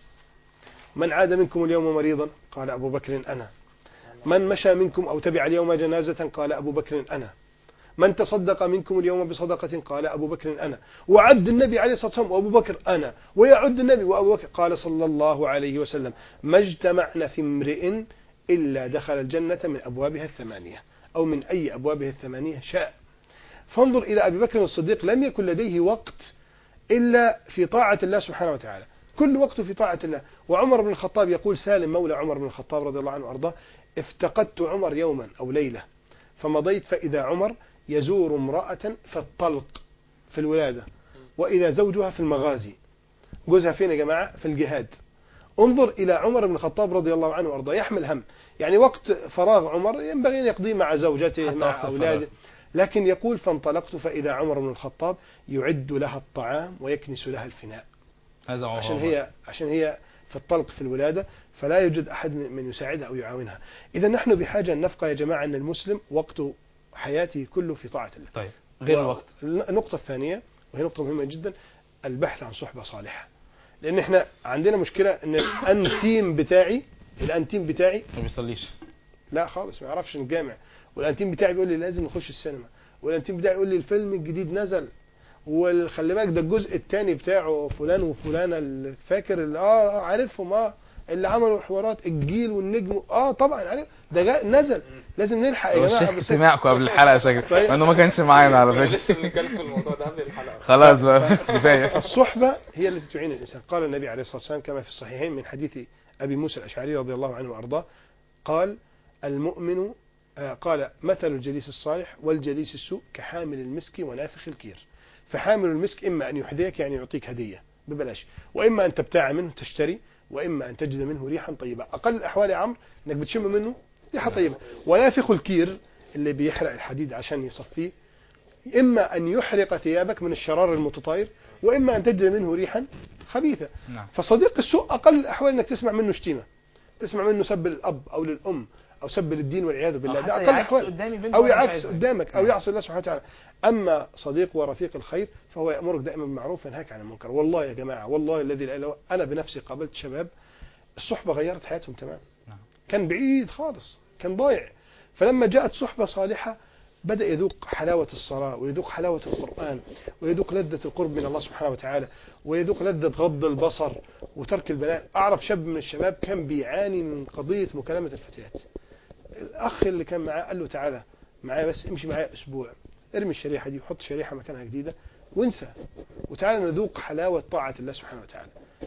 من عاد منكم اليوم مريضا قال أبو بكر أنا من مشى منكم أو تبع اليوم جنازة قال أبو بكر أنا من تصدق منكم اليوم بصدقة قال أبو بكر أنا وعد النبي عليه الصلاة والسلام وأبو بكر أنا ويعد النبي وأبو بكر قال صلى الله عليه وسلم ما اجتمعنا في امرئ إلا دخل الجنة من أبوابها الثمانية أو من أي أبوابها الثمانية شاء فانظر إلى أبي بكر الصديق لم يكن لديه وقت إلا في طاعة الله سبحانه وتعالى كل وقته في طاعة الله وعمر بن الخطاب يقول سالم مولى عمر بن الخطاب رضي الله عنه وأرضاه افتقدت عمر يوما أو ليلة فمضيت فإذا عمر يزور امرأة في الطلق في الولادة وإذا زوجها في المغازي جوزها فين يا جماعة في الجهاد انظر إلى عمر بن الخطاب رضي الله عنه وأرضاه يحمل هم يعني وقت فراغ عمر ينبغي أن يقضيه مع زوجته حتى مع وقت الفراغ. أولاده لكن يقول فانطلقت فإذا عمر بن الخطاب يعد لها الطعام ويكنس لها الفناء هذا هو عشان عمر. هي عشان هي في الطلق في الولادة فلا يوجد أحد من من يساعدها أو يعاونها إذا نحن بحاجة أن نفقه يا جماعة أن المسلم وقت حياته كله في طاعة الله طيب غير و- الوقت النقطة الثانية وهي نقطة مهمة جدا البحث عن صحبة صالحة لأن احنا عندنا مشكلة أن الأنتيم بتاعي الأنتيم بتاعي ما بيصليش لا خالص ما يعرفش الجامع والانتيم بتاعي بيقول لي لازم نخش السينما والانتيم بتاعي يقول لي الفيلم الجديد نزل وخلي بالك ده الجزء الثاني بتاعه فلان وفلانه اللي فاكر اللي اه آه، عارفهم اه اللي عملوا حوارات الجيل والنجم اه طبعا عليه ده جا نزل لازم نلحق هو يا جماعه الشيخ بس- سمعكم قبل الحلقه شكله طيب. مع انه ما كانش معانا على فكره لسه بنتكلم في الموضوع ده قبل الحلقه خلاص بقى كفايه فالصحبة هي التي تعين الإنسان قال النبي عليه الصلاة والسلام كما في الصحيحين من حديث أبي موسى الأشعري رضي الله عنه وأرضاه قال المؤمن آه، قال مثل الجليس الصالح والجليس السوء كحامل المسك ونافخ الكير فحامل المسك إما أن يحذيك يعني يعطيك هدية ببلاش وإما أن تبتاع منه تشتري وإما أن تجد منه ريحا طيبة أقل الأحوال يا عمرو أنك بتشم منه ريحة طيبة ونافخ الكير اللي بيحرق الحديد عشان يصفيه إما أن يحرق ثيابك من الشرار المتطاير وإما أن تجد منه ريحا خبيثة نعم فصديق السوء أقل الأحوال أنك تسمع منه شتيمة تسمع منه سب للأب أو للأم أو سب للدين والعياذ بالله أو ده حتى أقل يعكس الأحوال قدامي بنت أو وأنا مش يعكس عايزها. قدامك أو نعم. يعصي الله سبحانه وتعالى أما صديق ورفيق الخير فهو يأمرك دائما بالمعروف وينهاك عن المنكر والله يا جماعة والله الذي لا إله إلا هو أنا بنفسي قابلت شباب الصحبة غيرت حياتهم تماما كان بعيد خالص كان ضايع فلما جاءت صحبة صالحة بدأ يذوق حلاوة الصلاة ويذوق حلاوة القرآن ويذوق لذة القرب من الله سبحانه وتعالى ويذوق لذة غض البصر وترك البنات أعرف شاب من الشباب كان بيعاني من قضية مكالمة الفتيات الأخ اللي كان معاه قال له تعالى معايا بس امشي معايا أسبوع ارمي الشريحة دي وحط شريحة مكانها جديدة وانسى وتعالى نذوق حلاوة طاعة الله سبحانه وتعالى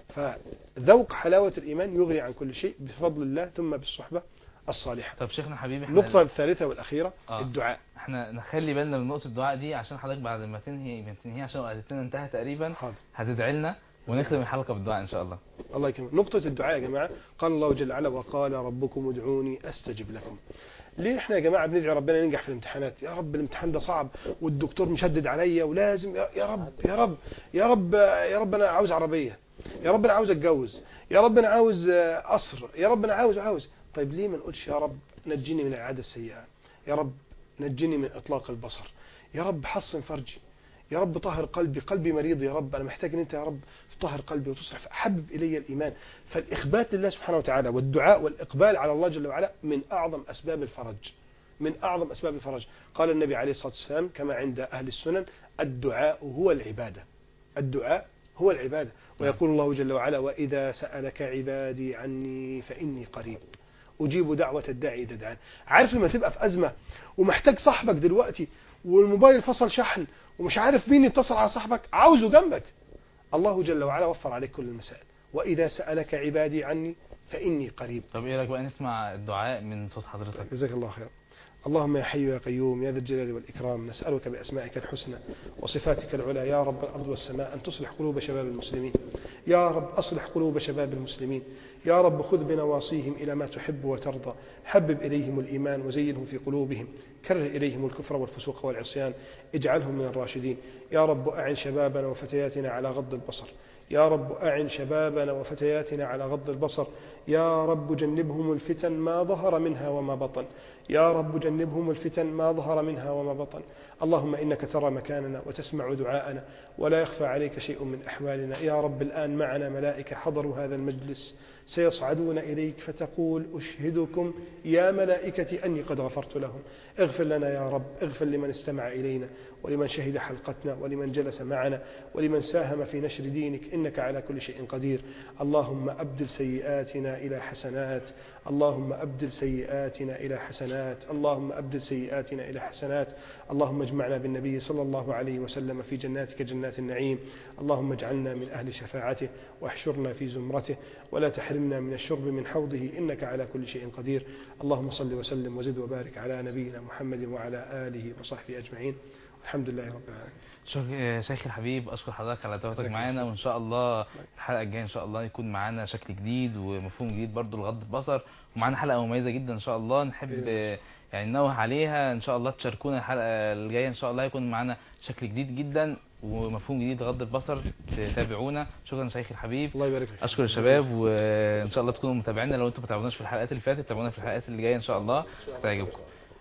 فذوق حلاوة الإيمان يغني عن كل شيء بفضل الله ثم بالصحبة الصالحة طب شيخنا حبيبي احنا النقطة الثالثة والأخيرة آه. الدعاء احنا نخلي بالنا من نقطه الدعاء دي عشان حضرتك بعد ما تنهي ما تنهي عشان وقتنا انتهى تقريبا هتدعي لنا ونختم الحلقه بالدعاء ان شاء الله الله يكرمك نقطة الدعاء يا جماعة قال الله جل وعلا وقال ربكم ادعوني أستجب لكم ليه احنا يا جماعة بندعي ربنا ننجح في الامتحانات يا رب الامتحان ده صعب والدكتور مشدد عليا ولازم يا يا رب يا رب يا رب يا رب انا عاوز عربية يا رب انا عاوز اتجوز يا رب انا عاوز آه، قصر يا رب انا عاوز عاوز طيب ليه ما نقولش يا رب نجني من العادة السيئة يا رب نجني من اطلاق البصر يا رب حصن فرجي يا رب طهر قلبي قلبي مريض يا رب أنا محتاج أن أنت يا رب تطهر قلبي وتصرف حبب إلي الإيمان فالإخبات لله سبحانه وتعالى والدعاء والإقبال على الله جل وعلا من أعظم أسباب الفرج من أعظم أسباب الفرج قال النبي عليه الصلاة والسلام كما عند أهل السنن الدعاء هو العبادة الدعاء هو العبادة ويقول الله جل وعلا وإذا سألك عبادي عني فإني قريب أجيب دعوة الداعي إذا دعان عارف لما تبقى في أزمة ومحتاج صاحبك دلوقتي والموبايل فصل شحن ومش عارف مين يتصل على صاحبك عاوزه جنبك الله جل وعلا وفر عليك كل المسائل وإذا سألك عبادي عني فإني قريب طب ايه رايك بقى نسمع الدعاء من صوت حضرتك جزاك الله خيرا اللهم يا حي يا قيوم يا ذا الجلال والإكرام نسألك بأسمائك الحسنى وصفاتك العلى يا رب الأرض والسماء أن تصلح قلوب شباب المسلمين يا رب أصلح قلوب شباب المسلمين يا رب خذ بنواصيهم إلى ما تحب وترضى حبب إليهم الإيمان وزينه في قلوبهم كره إليهم الكفر والفسوق والعصيان اجعلهم من الراشدين يا رب أعن شبابنا وفتياتنا على غض البصر يا رب أعن شبابنا وفتياتنا على غض البصر يا رب جنبهم الفتن ما ظهر منها وما بطن يا رب جنبهم الفتن ما ظهر منها وما بطن اللهم إنك ترى مكاننا وتسمع دعاءنا ولا يخفى عليك شيء من أحوالنا يا رب الآن معنا ملائكة حضروا هذا المجلس سيصعدون إليك فتقول أشهدكم يا ملائكتي أني قد غفرت لهم اغفر لنا يا رب اغفر لمن استمع إلينا ولمن شهد حلقتنا ولمن جلس معنا ولمن ساهم في نشر دينك إنك على كل شيء قدير اللهم أبدل سيئاتنا إلى حسنات اللهم أبدل سيئاتنا إلى حسنات اللهم أبدل سيئاتنا إلى حسنات اللهم اجمعنا بالنبي صلى الله عليه وسلم في جناتك جنات النعيم اللهم اجعلنا من أهل شفاعته واحشرنا في زمرته ولا تحرمنا من الشرب من حوضه إنك على كل شيء قدير اللهم صل وسلم وزد وبارك على نبينا محمد وعلى آله وصحبه أجمعين الحمد لله رب العالمين شك- شيخ الحبيب اشكر حضرتك على تواجدك معانا وان شاء الله الحلقه الجايه ان شاء الله يكون معانا شكل جديد ومفهوم جديد برضو لغض البصر ومعانا حلقه مميزه جدا ان شاء الله نحب آه، يعني ننوه عليها ان شاء الله تشاركونا الحلقه الجايه ان شاء الله يكون معانا شكل جديد جدا ومفهوم جديد لغض البصر تتابعونا شكرا شيخ الحبيب الله يبارك فيك اشكر الشباب وان شاء الله تكونوا متابعينا لو انتم ما تابعوناش في الحلقات اللي فاتت تابعونا في الحلقات اللي جايه ان شاء الله هتعجبكم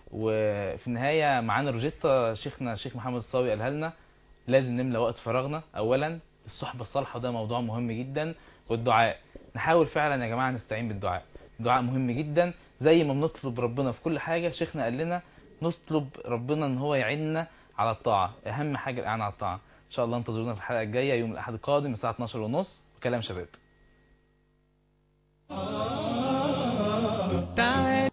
وفي النهايه معانا روجيتا شيخنا الشيخ محمد الصاوي قالها لنا لازم نملى وقت فراغنا اولا الصحبه الصالحه وده موضوع مهم جدا والدعاء نحاول فعلا يا جماعه نستعين بالدعاء الدعاء مهم جدا زي ما بنطلب ربنا في كل حاجه شيخنا قال لنا نطلب ربنا ان هو يعيننا على الطاعه اهم حاجه الاعانه على الطاعه ان شاء الله انتظرونا في الحلقه الجايه يوم الاحد القادم الساعه 12 ونص وكلام شباب آه